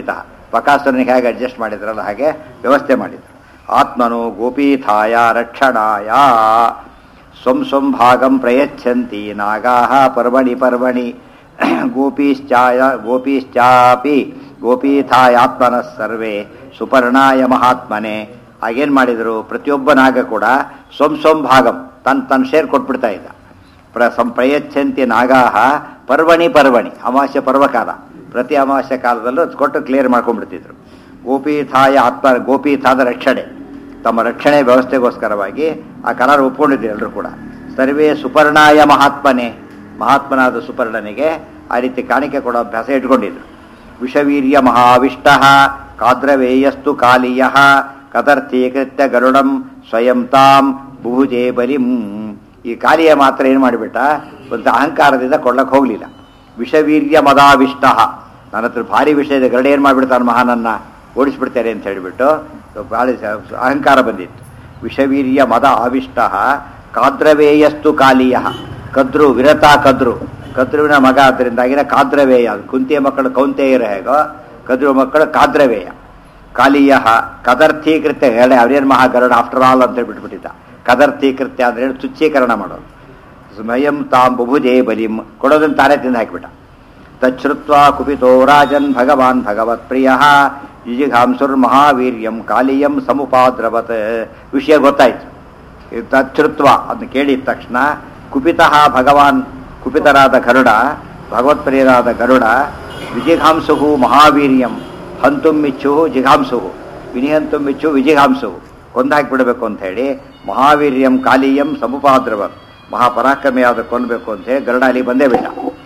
ಬಕಾಸುರನಿಗೆ ಹೇಗೆ ಅಡ್ಜಸ್ಟ್ ಮಾಡಿದ್ರಲ್ಲ ಹಾಗೆ ವ್ಯವಸ್ಥೆ ಮಾಡಿದ್ರು ಆತ್ಮನು ಗೋಪೀಥಾಯ ರಕ್ಷಣಾಯ ಸ್ವಂ ಸ್ವಂ ಭಾಗಂ ಪ್ರಯಚ್ಛಂತಿ ನಾಗಾಹ ಪರ್ವಣಿ ಪರ್ವಣಿ ಗೋಪೀಶ್ಚಾಯ ಗೋಪೀಶ್ಚಾಪಿ ಗೋಪೀಥಾಯಾತ್ಮನ ಸರ್ವೇ ಸುಪರ್ಣಾಯ ಮಹಾತ್ಮನೆ ಹಾಗೇನು ಮಾಡಿದರು ಪ್ರತಿಯೊಬ್ಬ ನಾಗ ಕೂಡ ಸ್ವಂ ಸ್ವಂ ಭಾಗಂ ತನ್ನ ತನ್ನ ಶೇರ್ ಕೊಟ್ಬಿಡ್ತಾ ಇದ್ದ ಪ್ರ ಸಂ ಪ್ರಯಚ್ಛಂತಿ ನಾಗಾಹ ಪರ್ವಣಿ ಪರ್ವಣಿ ಅಮಾವಾಸ್ಯ ಪರ್ವಕಾಲ ಪ್ರತಿ ಅಮಾವಾಸ್ಯ ಕಾಲದಲ್ಲೂ ಅದ್ ಕೊಟ್ಟು ಕ್ಲಿಯರ್ ಮಾಡ್ಕೊಂಡ್ಬಿಡ್ತಿದ್ರು ಗೋಪೀಥಾಯ ಆತ್ಮ ಗೋಪೀಥಾದ ರಕ್ಷಣೆ ತಮ್ಮ ರಕ್ಷಣೆ ವ್ಯವಸ್ಥೆಗೋಸ್ಕರವಾಗಿ ಆ ಕರಾರು ಒಪ್ಕೊಂಡಿದ್ರು ಎಲ್ಲರೂ ಕೂಡ ಸರ್ವೇ ಸುಪರ್ಣಾಯ ಮಹಾತ್ಮನೆ ಮಹಾತ್ಮನಾದ ಸುಪರ್ಣನಿಗೆ ಆ ರೀತಿ ಕಾಣಿಕೆ ಕೊಡೋ ಅಭ್ಯಾಸ ಇಟ್ಕೊಂಡಿದ್ರು ವಿಷವೀರ್ಯ ಮಹಾವಿಷ್ಟ ಕಾದ್ರವೇಯಸ್ತು ಕಾಲಿಯ ಕದರ್ಥೀಕೃತ್ಯ ಗರುಡಂ ಸ್ವಯಂ ತಾಂ ಬುಭುಜೆ ಬಲಿಂ ಈ ಕಾಲಿಯ ಮಾತ್ರ ಏನು ಮಾಡಿಬಿಟ್ಟ ಒಂದು ಅಹಂಕಾರದಿಂದ ಕೊಳ್ಳಕ್ಕೆ ಹೋಗಲಿಲ್ಲ ವಿಷವೀರ್ಯ ಮದಾವಿಷ್ಟ ನನ್ನ ಹತ್ರ ಭಾರಿ ವಿಷಯದ ಗರುಡ ಏನು ಮಾಡಿಬಿಡ್ತಾನೆ ಮಹಾನನ್ನ ಓಡಿಸ್ಬಿಡ್ತಾರೆ ಅಂತ ಹೇಳಿಬಿಟ್ಟು ಭಾರಿ ಸ- ಅಹಂಕಾರ ಬಂದಿತ್ತು ವಿಷವೀರ್ಯ ಮದ ಆವಿಷ್ಟ ಕಾದ್ರವೇಯಸ್ತು ಕಾಲಿಯ ಕದ್ರು ವಿರತಾ ಕದ್ರು ಕದ್ರುವಿನ ಮಗ ಆದ್ದರಿಂದಾಗಿನ ಕಾದ್ರವೇಯ ಅದು ಕುಂತಿಯ ಮಕ್ಕಳು ಕೌಂತೆಯರ ಹೇಗೋ ಕದ್ರು ಮಕ್ಕಳು ಕಾದ್ರವೇಯ ಕಾಲಿಯ ಕದರ್ಥೀಕೃತ್ಯ ಹೇಳಿ ಅವ್ರೇನು ಮಹಾ ಗರುಡ ಆಫ್ಟರ್ ಆಲ್ ಅಂತ ಬಿಟ್ಬಿಟ್ಟಿದ್ದ ಕದರ್ಥೀಕೃತ್ಯ ಅಂದ್ರೆ ಏನು ತುಚ್ಛೀಕರಣ ಮಾಡೋದು ಸ್ವಯಂ ತಾಂ ಬುಭುಜೆ ಬಲಿಂ ಕೊಡೋದನ್ನು ತಾನೇ ತಿಂದು ಹಾಕಿಬಿಟ್ಟ ತಚ್ಛ್ರುತ್ವ ಕುಪಿತೋ ರಾಜನ್ ಭಗವಾನ್ ಭಗವತ್ ಪ್ರಿಯ ಯುಜಿಘಾಂಸುರ್ ಮಹಾವೀರ್ಯಂ ಕಾಲಿಯಂ ಸಮುಪಾದ್ರವತ್ ವಿಷಯ ಗೊತ್ತಾಯ್ತು ಇದು ತಚ್ಛ್ರುತ್ವ ಅದನ್ನ ಕೇಳಿದ ತಕ್ಷಣ ಕುಪಿತಃ ಭಗವಾನ್ ಕುಪಿತರಾದ ಗರುಡ ಭಗವತ್ಪ್ರಿಯರಾದ ಗರುಡ ವಿಜಿಘಾಂಸು ಮಹಾವೀರ್ಯಂ ಹಂತುಮ್ಮಿಚ್ಚು ಜಿಘಾಂಸು ವಿನಿಹಂತುಮ್ಮಿಚ್ಚು ವಿಜಿಘಾಂಸು ಕೊಂದಾಕಿಬಿಡಬೇಕು ಅಂತ ಹೇಳಿ ಮಹಾವೀರ್ಯಂ ಕಾಲಿಯಂ ಸಮುಪಾದ್ರವತ್ ಮಹಾಪರಾಕ್ರಮಿಯಾದ ಕೊಲ್ಲಬೇಕು ಅಂತ ಹೇಳಿ ಗರುಡ ಅಲ್ಲಿ ಬಂದೇ ಬಿಟ್ಟ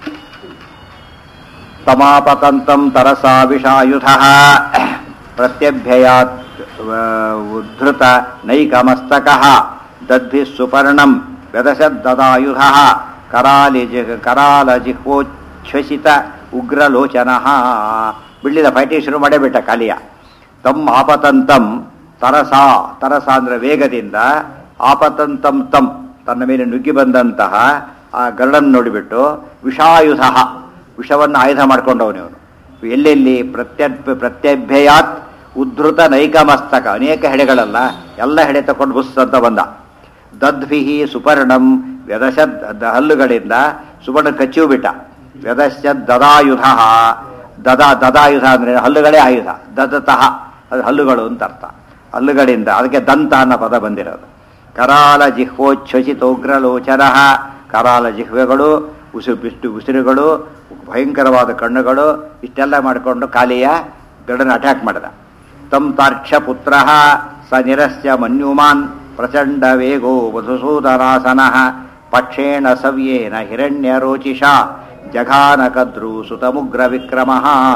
ತಮಾಪತಂತಂ ತರಸಾ ವಿಷಾಯುಧ ಪ್ರತ್ಯಭ್ಯಯಾತ್ ಉದ್ಧೃತ ನೈಕಮಸ್ತಕ ದದ್ಭಿ ಸುಪರ್ಣಂ ವ್ಯದಶದ್ದದಾಯುಧ ಕರಾಲಿ ಕರಾಲಜಿಹ್ವೋಚ್ಛ್ವಸಿತ ಉಗ್ರಲೋಚನ ಬಿಡ್ಲಿದ ಫೈಟಿಂಗ್ ಶುರು ಮಾಡೇ ಬಿಟ್ಟ ಕಾಲಿಯ ತಮ್ ಆಪತಂತಂ ತರಸಾ ತರಸ ಅಂದ್ರೆ ವೇಗದಿಂದ ಆಪತಂತಂ ತಂ ತನ್ನ ಮೇಲೆ ನುಗ್ಗಿ ಬಂದಂತಹ ಆ ಗರುಡನ್ನು ನೋಡಿಬಿಟ್ಟು ವಿಷಾಯುಧ ವಿಷವನ್ನು ಆಯುಧ ಮಾಡ್ಕೊಂಡವನು ಇವನು ಎಲ್ಲೆಲ್ಲಿ ಪ್ರತ್ಯ ಪ್ರತ್ಯಭ್ಯಯಾತ್ ಉದ್ಧೃತ ನೈಕಮಸ್ತಕ ಅನೇಕ ಹೆಡೆಗಳಲ್ಲ ಎಲ್ಲ ಹೆಡೆ ತಕೊಂಡು ಬುಸ್ ಅಂತ ಬಂದ ದದ್ಭಿಹಿ ಸುಪರ್ಣಂ ವ್ಯದಶದ್ ದ- ಹಲ್ಲುಗಳಿಂದ ಸುಪರ್ಣ ಕಚ್ಚಿಯು ಬಿಟ್ಟ ವ್ಯದಶ್ಯದ್ ದದಾಯುಧ ದದ ದದಾಯುಧ ಅಂದ್ರೆ ಹಲ್ಲುಗಳೇ ಆಯುಧ ದದತಃ ಅದು ಹಲ್ಲುಗಳು ಅಂತ ಅರ್ಥ ಹಲ್ಲುಗಳಿಂದ ಅದಕ್ಕೆ ದಂತ ಅನ್ನೋ ಪದ ಬಂದಿರೋದು ಕರಾಲ ಜಿಹ್ವೋಚ್ಛ್ವಸಿತೋಗ್ರಲೋಚನ ಕರಾಲ ಜಿಹ್ವೆಗಳು ಉಸಿರು ಬಿಷ್ಟು ಉಸಿರುಗಳು ಭಯಂಕರವಾದ ಕಣ್ಣುಗಳು ಇಷ್ಟೆಲ್ಲ ಮಾಡಿಕೊಂಡು ಕಾಲಿಯ ಗಡನ ಅಟ್ಯಾಕ್ ಮಾಡಿದ ತಂ ತಾರ್ಕ್ಷ ಪುತ್ರ ಸ ನಿರಸ್ಯ ಮನ್ಯುಮಾನ್ ಪ್ರಚಂಡ ವೇಗೋ ವಧುಸೂದನಾಸನ ಪಕ್ಷೇಣ ಸವ್ಯೇನ ಹಿರಣ್ಯ ರೋಚಿಷ ಜಘಾನ ಕದ್ರು ಸುತಮುಗ್ರ ವಿಕ್ರಮ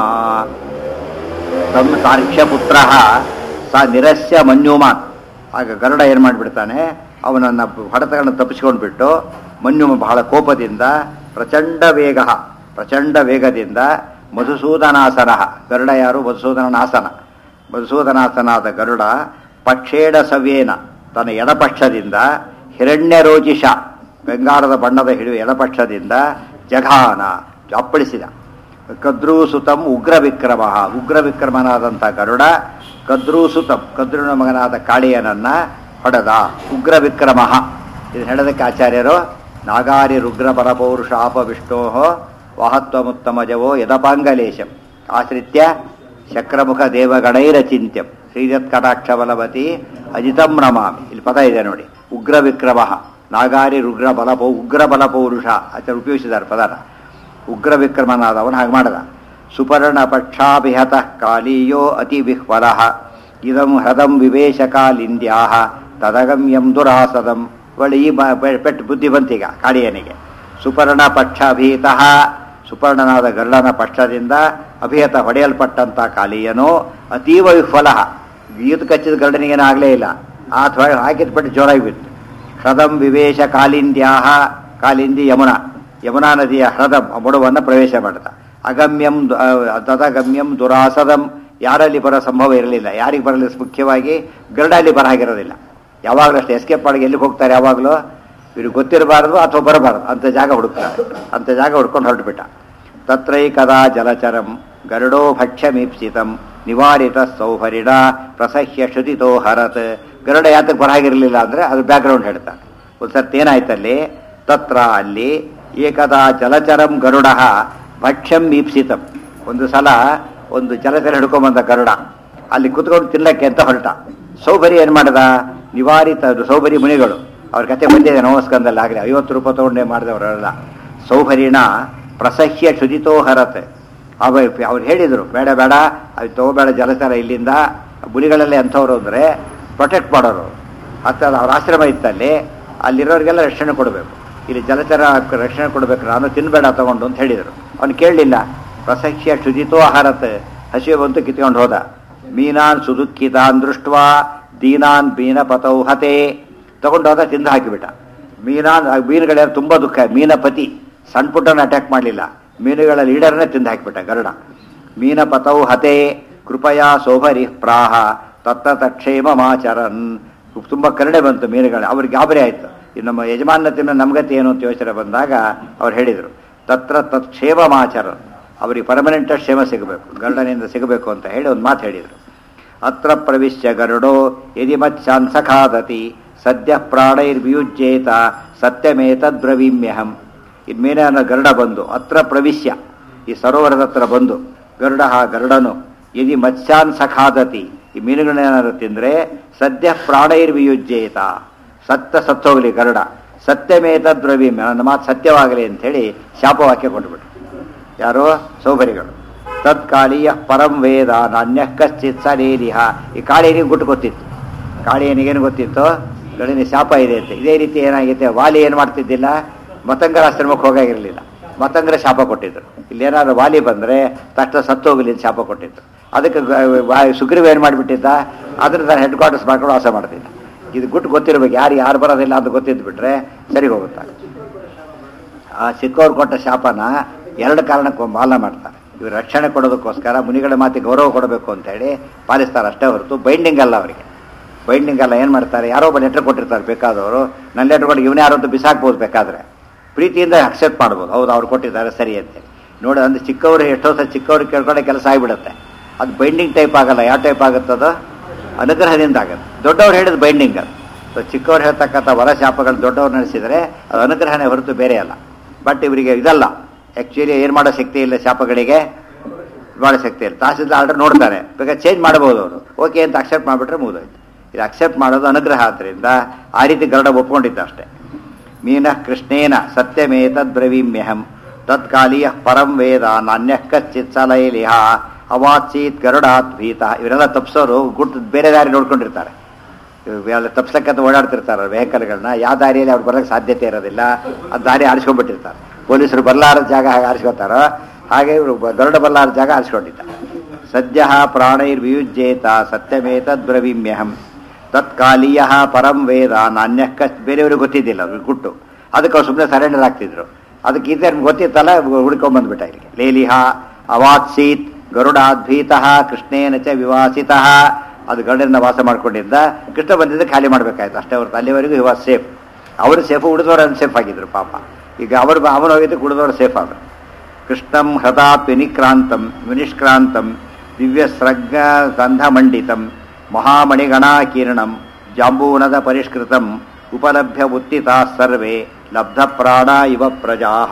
ತಮ್ಮ ತಾರ್ಕ್ಷ್ಯ ಪುತ್ರ ಸ ನಿರಸ್ಯ ಮನ್ಯುಮಾನ್ ಆಗ ಗರುಡ ಏನು ಮಾಡಿಬಿಡ್ತಾನೆ ಅವನನ್ನ ಹೊಡೆತಗಳನ್ನು ತಪ್ಪಿಸ್ಕೊಂಡು ಬಿಟ್ಟು ಮನ್ಯುಮ ಬಹಳ ಕೋಪದಿಂದ ಪ್ರಚಂಡ ವೇಗ ಪ್ರಚಂಡ ವೇಗದಿಂದ ಮಧುಸೂದನಾಸನ ಗರುಡ ಯಾರು ಮಧುಸೂದನನಾಸನ ಮಧುಸೂದನಾಸನಾದ ಗರುಡ ಪಕ್ಷೇಡ ಸವ್ಯೇನ ತನ್ನ ಎಡಪಕ್ಷದಿಂದ ಹಿರಣ್ಯ ರೋಚಿಷ ಬೆಂಗಾರದ ಬಣ್ಣದ ಹಿಡಿಯುವ ಎಡಪಕ್ಷದಿಂದ ಜಘಾನ ಅಪ್ಪಳಿಸಿದ ಕದ್ರೂಸುತಂ ಉಗ್ರ ವಿಕ್ರಮ ಉಗ್ರ ವಿಕ್ರಮನಾದಂಥ ಗರುಡ ಕದ್ರೂಸುತಂ ಕದ್ರುನ ಮಗನಾದ ಕಾಳಿಯನನ್ನ ಹೊಡೆದ ಉಗ್ರ ವಿಕ್ರಮ ಇದು ಹೇಳೋದಕ್ಕೆ ಆಚಾರ್ಯರು ನಾಗಾರಿ ರುಗ್ರ ಪರಪೌರುಷಾಪ ವಿಷ್ಣೋ ವಾಹತ್ವಮುತ್ತಮಜವೋ ಯದಪಾಂಗಲೇಶಂ ಆಶ್ರಿತ್ಯ ಶಕ್ರಮುಖ ದೇವಗಣೈರಚಿಂತ್ಯಂ ಶ್ರೀರತ್ ಕಟಾಕ್ಷ ಬಲವತಿ ಅಜಿತಂ ನಮಾಮಿ ಇಲ್ಲಿ ಪದ ಇದೆ ನೋಡಿ ಉಗ್ರ ವಿಕ್ರಮ ನಾಗಾರಿ ರುಗ್ರ ಬಲಪೌ ಉಗ್ರ ಬಲಪೌರುಷ ಆಚಾರ್ಯ ಉಪಯೋಗಿಸಿದ್ದಾರೆ ಪದನ ಉಗ್ರ ವಿಕ್ರಮನಾದವನು ಹಾಗೆ ಮಾಡದ ಸುಪರ್ಣ ಪಕ್ಷಾಭಿಹತ ಕಾಲೀಯೋ ಅತಿ ವಿಹ್ವಲ ಇದಂ ಹೃದಂ ವಿವೇಶ ಕಾಲಿಂದ್ಯಾ ತದಗಮ್ಯಂ ದುರಾಸದಂ ಒಳ್ಳೆ ಈ ಬ- ಬೆ- ಪೆಟ್ಟು ಬುದ್ಧಿ ಬಂತೀಗ ಕಾಳಿಯನಿಗೆ ಸುಪರ್ಣ ಪಕ್ಷಾಭೀತ ಸುಪರ್ಣನಾದ ಗರುಡನ ಪಕ್ಷದಿಂದ ಅಭಿಹತ ಹೊಡೆಯಲ್ಪಟ್ಟಂತ ಕಾಲಿಯನು ಅತೀವ ವಿಫಲ ಗೀತು ಕಚ್ಚಿದ ಗರುಡನಿಗೇನು ಆಗಲೇ ಇಲ್ಲ ಆ ಥೊ ಹಾಕಿದ ಪಟ್ಟು ಜೋರಾಗಿ ಬಿತ್ತು ಹೃದಂ ವಿವೇಶ ಕಾಲಿಂದ್ಯಾಹ ಕಾಲಿಂದಿ ಯಮುನಾ ಯಮುನಾ ನದಿಯ ಹೃದ ಬುಡವನ್ನು ಪ್ರವೇಶ ಮಾಡ್ದ ಅಗಮ್ಯಂ ದು- ಆ, ತದಗಮ್ಯಂ ದುರಾಸದಂ ಯಾರಲ್ಲಿ ಬರೋ ಸಂಭವ ಇರಲಿಲ್ಲ ಯಾರಿಗೆ ಬರಲಿ ಮುಖ್ಯವಾಗಿ ಗರುಡಲ್ಲಿ ಬರಹಾಗಿರೋದಿಲ್ಲ ಯಾವಾಗಲೂ ಅಷ್ಟೇ ಎಸ್ಕೇಪ್ ಮಾಡಿ ಎಲ್ಲಿಗೆ ಹೋಗ್ತಾರೆ ಯಾವಾಗಲೂ ಇವ್ರಿಗೆ ಗೊತ್ತಿರಬಾರ್ದು ಅಥವಾ ಬರಬಾರ್ದು ಅಂತ ಜಾಗ ಹುಡುಕ್ತಾರೆ ಅಂತ ಜಾಗ ಹುಡ್ಕೊಂಡು ಹೊರಟುಬಿಟ್ಟ ತತ್ರೈಕದಾ ಜಲಚರಂ ಗರುಡೋ ಭಕ್ಷ್ಯಮೀಪ್ಸಿತಂ ನಿವಾರಿತ ಸೌಹರಿಣ ಪ್ರಸಹ್ಯ ಶ್ರುತಿತೋ ಹರತ್ ಗರುಡ ಯಾತಕ್ಕೆ ಬರಹಾಗಿರಲಿಲ್ಲ ಅಂದರೆ ಅದು ಬ್ಯಾಕ್ಗ್ರೌಂಡ್ ಹೇಳ್ತಾನೆ ಒಂದು ಸರ್ತಿ ಏನಾಯ್ತಲ್ಲಿ ತತ್ರ ಅಲ್ಲಿ ಏಕದಾ ಜಲಚರಂ ಗರುಡ ಭಕ್ಷ್ಯಂ ಈಪ್ಸಿತಂ ಒಂದು ಸಲ ಒಂದು ಜಲಚರ ಹಿಡ್ಕೊಂಬಂದ ಗರುಡ ಅಲ್ಲಿ ಕುತ್ಕೊಂಡು ತಿನ್ನಕ್ಕೆ ಅಂತ ಹೊರಟ ಸೌಭರಿ ಏನು ಮಾಡ್ದ ನಿವಾರಿತ ಸೌಭರಿ ಮುನಿಗಳು ಅವ್ರ ಕತೆ ಬಂದಿದೆ ನಮಸ್ಕಂದಲ್ಲಿ ಆಗಲಿ ಐವತ್ತು ರೂಪಾಯಿ ತೊಗೊಂಡೇ ಮಾಡಿದವರೆಲ್ಲ ಸೌಭರಿಣ ಪ್ರಸಹ್ಯ ಶುಚಿತೋ ಹರತ್ ಅವ ಅವ್ರು ಹೇಳಿದರು ಬೇಡ ಬೇಡ ಅದು ತಗೋಬೇಡ ಜಲಚರ ಇಲ್ಲಿಂದ ಮುನಿಗಳಲ್ಲಿ ಅಂಥವ್ರು ಅಂದರೆ ಪ್ರೊಟೆಕ್ಟ್ ಮಾಡೋರು ಹತ್ತ ಅವ್ರ ಆಶ್ರಮ ಇತ್ತಲ್ಲಿ ಅಲ್ಲಿರೋರಿಗೆಲ್ಲ ರಕ್ಷಣೆ ಕೊಡಬೇಕು ಇಲ್ಲಿ ಜಲಚರ ರಕ್ಷಣೆ ಕೊಡಬೇಕು ನಾನು ತಿನ್ನಬೇಡ ತಗೊಂಡು ಅಂತ ಹೇಳಿದರು ಅವನು ಕೇಳಲಿಲ್ಲ ಪ್ರಸಹ್ಯ ಶುಚಿತೋ ಹರತ್ ಹಸಿವೆ ಬಂತು ಕಿತ್ಕೊಂಡು ಹೋದ ಮೀನಾನ್ ಸುದುಃಖಿತಾನ್ ದೃಷ್ಟ್ವಾ ದೀನಾನ್ ಮೀನ ಪತೌ ಹತೆ ತಗೊಂಡು ಹೋದ ತಿಂದು ಹಾಕಿಬಿಟ್ಟ ಮೀನಾನ್ ಆ ಮೀನುಗಳ್ಯಾರು ತುಂಬ ದುಃಖ ಮೀನಪತಿ ಸಣ್ಣ ಪುಟ್ಟನ ಅಟ್ಯಾಕ್ ಮಾಡಲಿಲ್ಲ ಮೀನುಗಳ ಲೀಡರ್ನೇ ತಿಂದು ಹಾಕಿಬಿಟ್ಟ ಗರುಡ ಮೀನ ಪತೌ ಹತೆ ಕೃಪಯಾ ಸೋಭರಿ ಪ್ರಾಹ ತತ್ತ ತಕ್ಷೇಮಮಾಚರನ್ ತುಂಬ ಕರುಣೆ ಬಂತು ಮೀನುಗಳು ಅವ್ರಿಗೆ ಗಾಬರಿ ಆಯಿತು ಈ ನಮ್ಮ ಯಜಮಾನ ತಿನ್ನ ನಮ್ಗತಿ ಏನು ಅಂತ ಯೋಚನೆ ಬಂದಾಗ ಅವ್ರು ಹೇಳಿದರು ತತ್ರ ತತ್ಕ್ಷೇಮಮಾಚರನ್ ಅವರಿಗೆ ಪರ್ಮನೆಂಟ್ ಕ್ಷೇಮ ಸಿಗಬೇಕು ಗರುಡನಿಂದ ಸಿಗಬೇಕು ಅಂತ ಹೇಳಿ ಒಂದು ಮಾತು ಹೇಳಿದರು ಅತ್ರ ಪ್ರವಿಶ್ಯ ಗರುಡೋ ಯದಿ ಮತ್ಸ್ಯಾನ್ ಸಖಾದತಿ ಸದ್ಯ ಪ್ರಾಣೈರ್ವಿಯುಜ್ಯೇತ ಸತ್ಯಮೇತದ್ಬ್ರವೀಮ್ಯಹಂ ಇನ್ಮೇಲೆ ಅನ್ನೋ ಗರುಡ ಬಂದು ಅತ್ರ ಪ್ರವಿಶ್ಯ ಈ ಸರೋವರದ ಹತ್ರ ಬಂದು ಗರುಡ ಗರುಡನು ಯದಿ ಮತ್ಸ್ಯಾನ್ ಸಖಾದತಿ ಈ ಮೀನುಗಳನ್ನೇನಾದ್ರು ತಿಂದರೆ ಸದ್ಯ ಪ್ರಾಣೈರ್ವಿಯುಜ್ಯೇತ ಸತ್ತ ಸತ್ತೋಗಲಿ ಗರುಡ ಸತ್ಯಮೇತದ್ರವೀಮ್ಯ ನನ್ನ ಮಾತು ಸತ್ಯವಾಗಲಿ ಅಂಥೇಳಿ ಶಾಪವಾಕ್ಯ ಕೊಟ್ಬಿಟ್ರು ಯಾರೋ ಸೌಭರಿಗಳು ತತ್ಕಾಲೀಯ ಪರಂ ವೇದ ನಾಣ್ಯ ಕಶ್ಚಿತ್ ಸರೇರಿಹ ಈ ಕಾಳಿಯನಿಗೆ ಗುಟ್ಟು ಗೊತ್ತಿತ್ತು ಕಾಳಿಯನಿಗೇನು ಗೊತ್ತಿತ್ತು ಗಡಿನ ಶಾಪ ಇದೆ ಅಂತ ಇದೇ ರೀತಿ ಏನಾಗಿದೆ ವಾಲಿ ಏನು ಮಾಡ್ತಿದ್ದಿಲ್ಲ ಮತಂಗರ ಆಶ್ರಮಕ್ಕೆ ಹೋಗಾಗಿರಲಿಲ್ಲ ಮತಂಗರ ಶಾಪ ಕೊಟ್ಟಿದ್ರು ಇಲ್ಲಿ ಏನಾದ್ರು ವಾಲಿ ಬಂದರೆ ತಕ್ಷಣ ಸತ್ತೋಗಲಿ ಅಂತ ಶಾಪ ಕೊಟ್ಟಿದ್ರು ಅದಕ್ಕೆ ಗ- ವಾ- ಸುಗ್ರೀವ ಏನು ಮಾಡಿಬಿಟ್ಟಿದ್ದ ಅದನ್ನ ತಾನು ಹೆಡ್ ಕ್ವಾರ್ಟರ್ಸ್ ಮಾಡ್ಕೊಂಡು ವಾಸ ಮಾಡ್ತಿದ್ದ ಇದು ಗುಟ್ಟು ಗೊತ್ತಿರ್ಬೇಕು ಯಾರು ಯಾರು ಬರೋದಿಲ್ಲ ಅಂತ ಗೊತ್ತಿದ್ದು ಬಿಟ್ರೆ ಸರಿ ಹೋಗುತ್ತೆ ಆ ಸಿಕ್ಕವ್ರು ಕೊಟ್ಟ ಶಾಪನ ಎರಡು ಕಾರಣಕ್ಕೆ ಮಾಲ ಮಾಡ್ತಾರೆ ಇವರು ರಕ್ಷಣೆ ಕೊಡೋದಕ್ಕೋಸ್ಕರ ಮುನಿಗಳ ಮಾತಿಗೆ ಗೌರವ ಕೊಡಬೇಕು ಅಂತ ಹೇಳಿ ಪಾಲಿಸ್ತಾರೆ ಅಷ್ಟೇ ಹೊರತು ಬೈಂಡಿಂಗ್ ಅಲ್ಲ ಅವರಿಗೆ ಬೈಂಡಿಂಗ್ ಅಲ್ಲ ಏನು ಮಾಡ್ತಾರೆ ಯಾರೋ ಒಬ್ಬ ಲೆಟ್ರ್ ಕೊಟ್ಟಿರ್ತಾರೆ ಬೇಕಾದವರು ನನ್ನ ಲೆಟ್ರ್ ಕೊಟ್ಟು ಇವನೇ ಯಾರೋ ಅಂತ ಬಿಸಾಕ್ಬೋದು ಬೇಕಾದ್ರೆ ಪ್ರೀತಿಯಿಂದ ಅಕ್ಸೆಪ್ಟ್ ಮಾಡ್ಬೋದು ಹೌದು ಅವ್ರು ಕೊಟ್ಟಿದ್ದಾರೆ ಸರಿ ಅಂತೇಳಿ ನೋಡಿ ಅಂದ್ರೆ ಚಿಕ್ಕವರು ಎಷ್ಟೋ ಸಲ ಚಿಕ್ಕವ್ರು ಕೇಳ್ಕೊಂಡೆ ಕೆಲಸ ಆಗಿಬಿಡುತ್ತೆ ಅದು ಬೈಂಡಿಂಗ್ ಟೈಪ್ ಆಗಲ್ಲ ಯಾವ ಟೈಪ್ ಆಗುತ್ತದು ಅನುಗ್ರಹದಿಂದ ಆಗುತ್ತೆ ದೊಡ್ಡವ್ರು ಹೇಳಿದ ಬೈಂಡಿಂಗ್ ಅದು ಸೊ ಚಿಕ್ಕವ್ರು ಹೇಳ್ತಕ್ಕಂಥ ವರ ಶಾಪಗಳು ದೊಡ್ಡವ್ರು ನಡೆಸಿದರೆ ಅದು ಅನುಗ್ರಹನೇ ಹೊರತು ಬೇರೆ ಅಲ್ಲ ಬಟ್ ಇವರಿಗೆ ಇದಲ್ಲ ಆ್ಯಕ್ಚುಲಿ ಏನು ಮಾಡೋ ಶಕ್ತಿ ಇಲ್ಲ ಶಾಪಗಳಿಗೆ ಮಾಡೋ ಶಕ್ತಿ ಇಲ್ಲ ತಹಸೀಲ್ದಾರ್ ಆರ್ಡರ್ ನೋಡ್ತಾರೆ ಬೇಕಾದ್ರೆ ಚೇಂಜ್ ಮಾಡ್ಬೋದು ಅವರು ಓಕೆ ಅಂತ ಅಕ್ಸೆಪ್ಟ್ ಮಾಡಿಬಿಟ್ರೆ ಮುಗಿದೋಯ್ತು ಇದು ಅಕ್ಸೆಪ್ಟ್ ಮಾಡೋದು ಅನುಗ್ರಹ ಆದ್ದರಿಂದ ಆ ರೀತಿ ಗರುಡ ಒಪ್ಕೊಂಡಿದ್ದ ಅಷ್ಟೇ ಮೀನ ಕೃಷ್ಣೇನ ಸತ್ಯಮೇತದ್ಬ್ರವೀಮ್ಯಹಂ ತತ್ಕಾಲೀಯ ಪರಂ ವೇದ ನಾಣ್ಯ ಕಚ್ಚಿತ್ ಸಲೈಲಿಹ ಅವಾಚೀತ್ ಗರುಡಾತ್ ಭೀತ ಇವರೆಲ್ಲ ತಪ್ಸೋರು ಗುಟ್ಟು ಬೇರೆ ದಾರಿ ನೋಡ್ಕೊಂಡಿರ್ತಾರೆ ಇವೆಲ್ಲ ತಪ್ಸಕ್ಕಂತ ಓಡಾಡ್ತಿರ್ತಾರೆ ವೆಹಿಕಲ್ಗಳನ್ನ ಯಾವ ದಾರಿಯಲ್ಲಿ ಅವ್ರು ಬರೋಕ್ಕೆ ಸಾಧ್ಯತೆ ಇರೋದಿಲ್ಲ ಆ ದಾರಿ ಆರಿಸ್ಕೊಂಡ್ಬಿಟ್ಟಿರ್ತಾರೆ ಪೊಲೀಸರು ಬಲ್ಲಾರದ ಜಾಗ ಹಾಗೆ ಆರಿಸ್ಕೊತಾರೋ ಹಾಗೆ ಇವರು ಗರುಡ ಬಲ್ಲಾರ ಜಾಗ ಆರಿಸ್ಕೊಂಡಿದ್ದ ಸದ್ಯ ಪ್ರಾಣೈರ್ವಿಯುಜ್ಯೇತ ಸತ್ಯಮೇತದ್ಬ್ರವೀಮ್ಯಹಂ ತತ್ಕಾಲೀಯ ಪರಂ ವೇದ ನಾಣ್ಯ ಕಚ್ ಬೇರೆಯವ್ರಿಗೆ ಗೊತ್ತಿದ್ದಿಲ್ಲ ಅವ್ರಿಗೆ ಗುಟ್ಟು ಅದಕ್ಕೆ ಅವ್ರು ಸುಮ್ಮನೆ ಸರೆಂಡರ್ ಆಗ್ತಿದ್ರು ಅದಕ್ಕೆ ಇದೇ ಗೊತ್ತಿತ್ತಲ್ಲ ಹುಡ್ಕೊಂಬಂದ್ಬಿಟ್ಟ ಇಲ್ಲಿಗೆ ಲೇಲಿಹ ಅವಾತ್ಸೀತ್ ಗರುಡಾದ್ಭೀತ ಕೃಷ್ಣೇನ ಚ ವಿವಾಸಿತ ಅದು ಗರುಡನ ವಾಸ ಮಾಡ್ಕೊಂಡಿದ್ದ ಕೃಷ್ಣ ಬಂದಿದ್ದ ಖಾಲಿ ಮಾಡ್ಬೇಕಾಯ್ತು ಅಷ್ಟೇ ಹೊರತು ಅಲ್ಲಿವರೆಗೂ ಇವಾಗ ಸೇಫ್ ಅವರು ಸೇಫ್ ಉಳಿದವರು ಅನ್ಸೇಫ್ ಆಗಿದ್ರು ಪಾಪ ಈಗ ಅವರು ಅವನು ಹೋಗಿದ್ದು ಉಳಿದವರು ಸೇಫ್ ಆದರು ಕೃಷ್ಣಂ ಹೃದಾತ್ ವಿನಿಕ್ರಾಂತಂ ವಿನಿಷ್ಕ್ರಾಂತಂ ದಿವ್ಯಸ್ರಗ್ಗ ಗಂಧಮಂಡಿತಂ ಮಹಾಮಣಿಗಣಾಕೀರ್ಣಂ ಜಾಂಬೂನದ ಪರಿಷ್ಕೃತಂ ಉಪಲಭ್ಯ ಉತ್ತಿತಾ ಸರ್ವೇ ಲಬ್ಧ ಪ್ರಾಣ ಇವ ಪ್ರಜಾಹ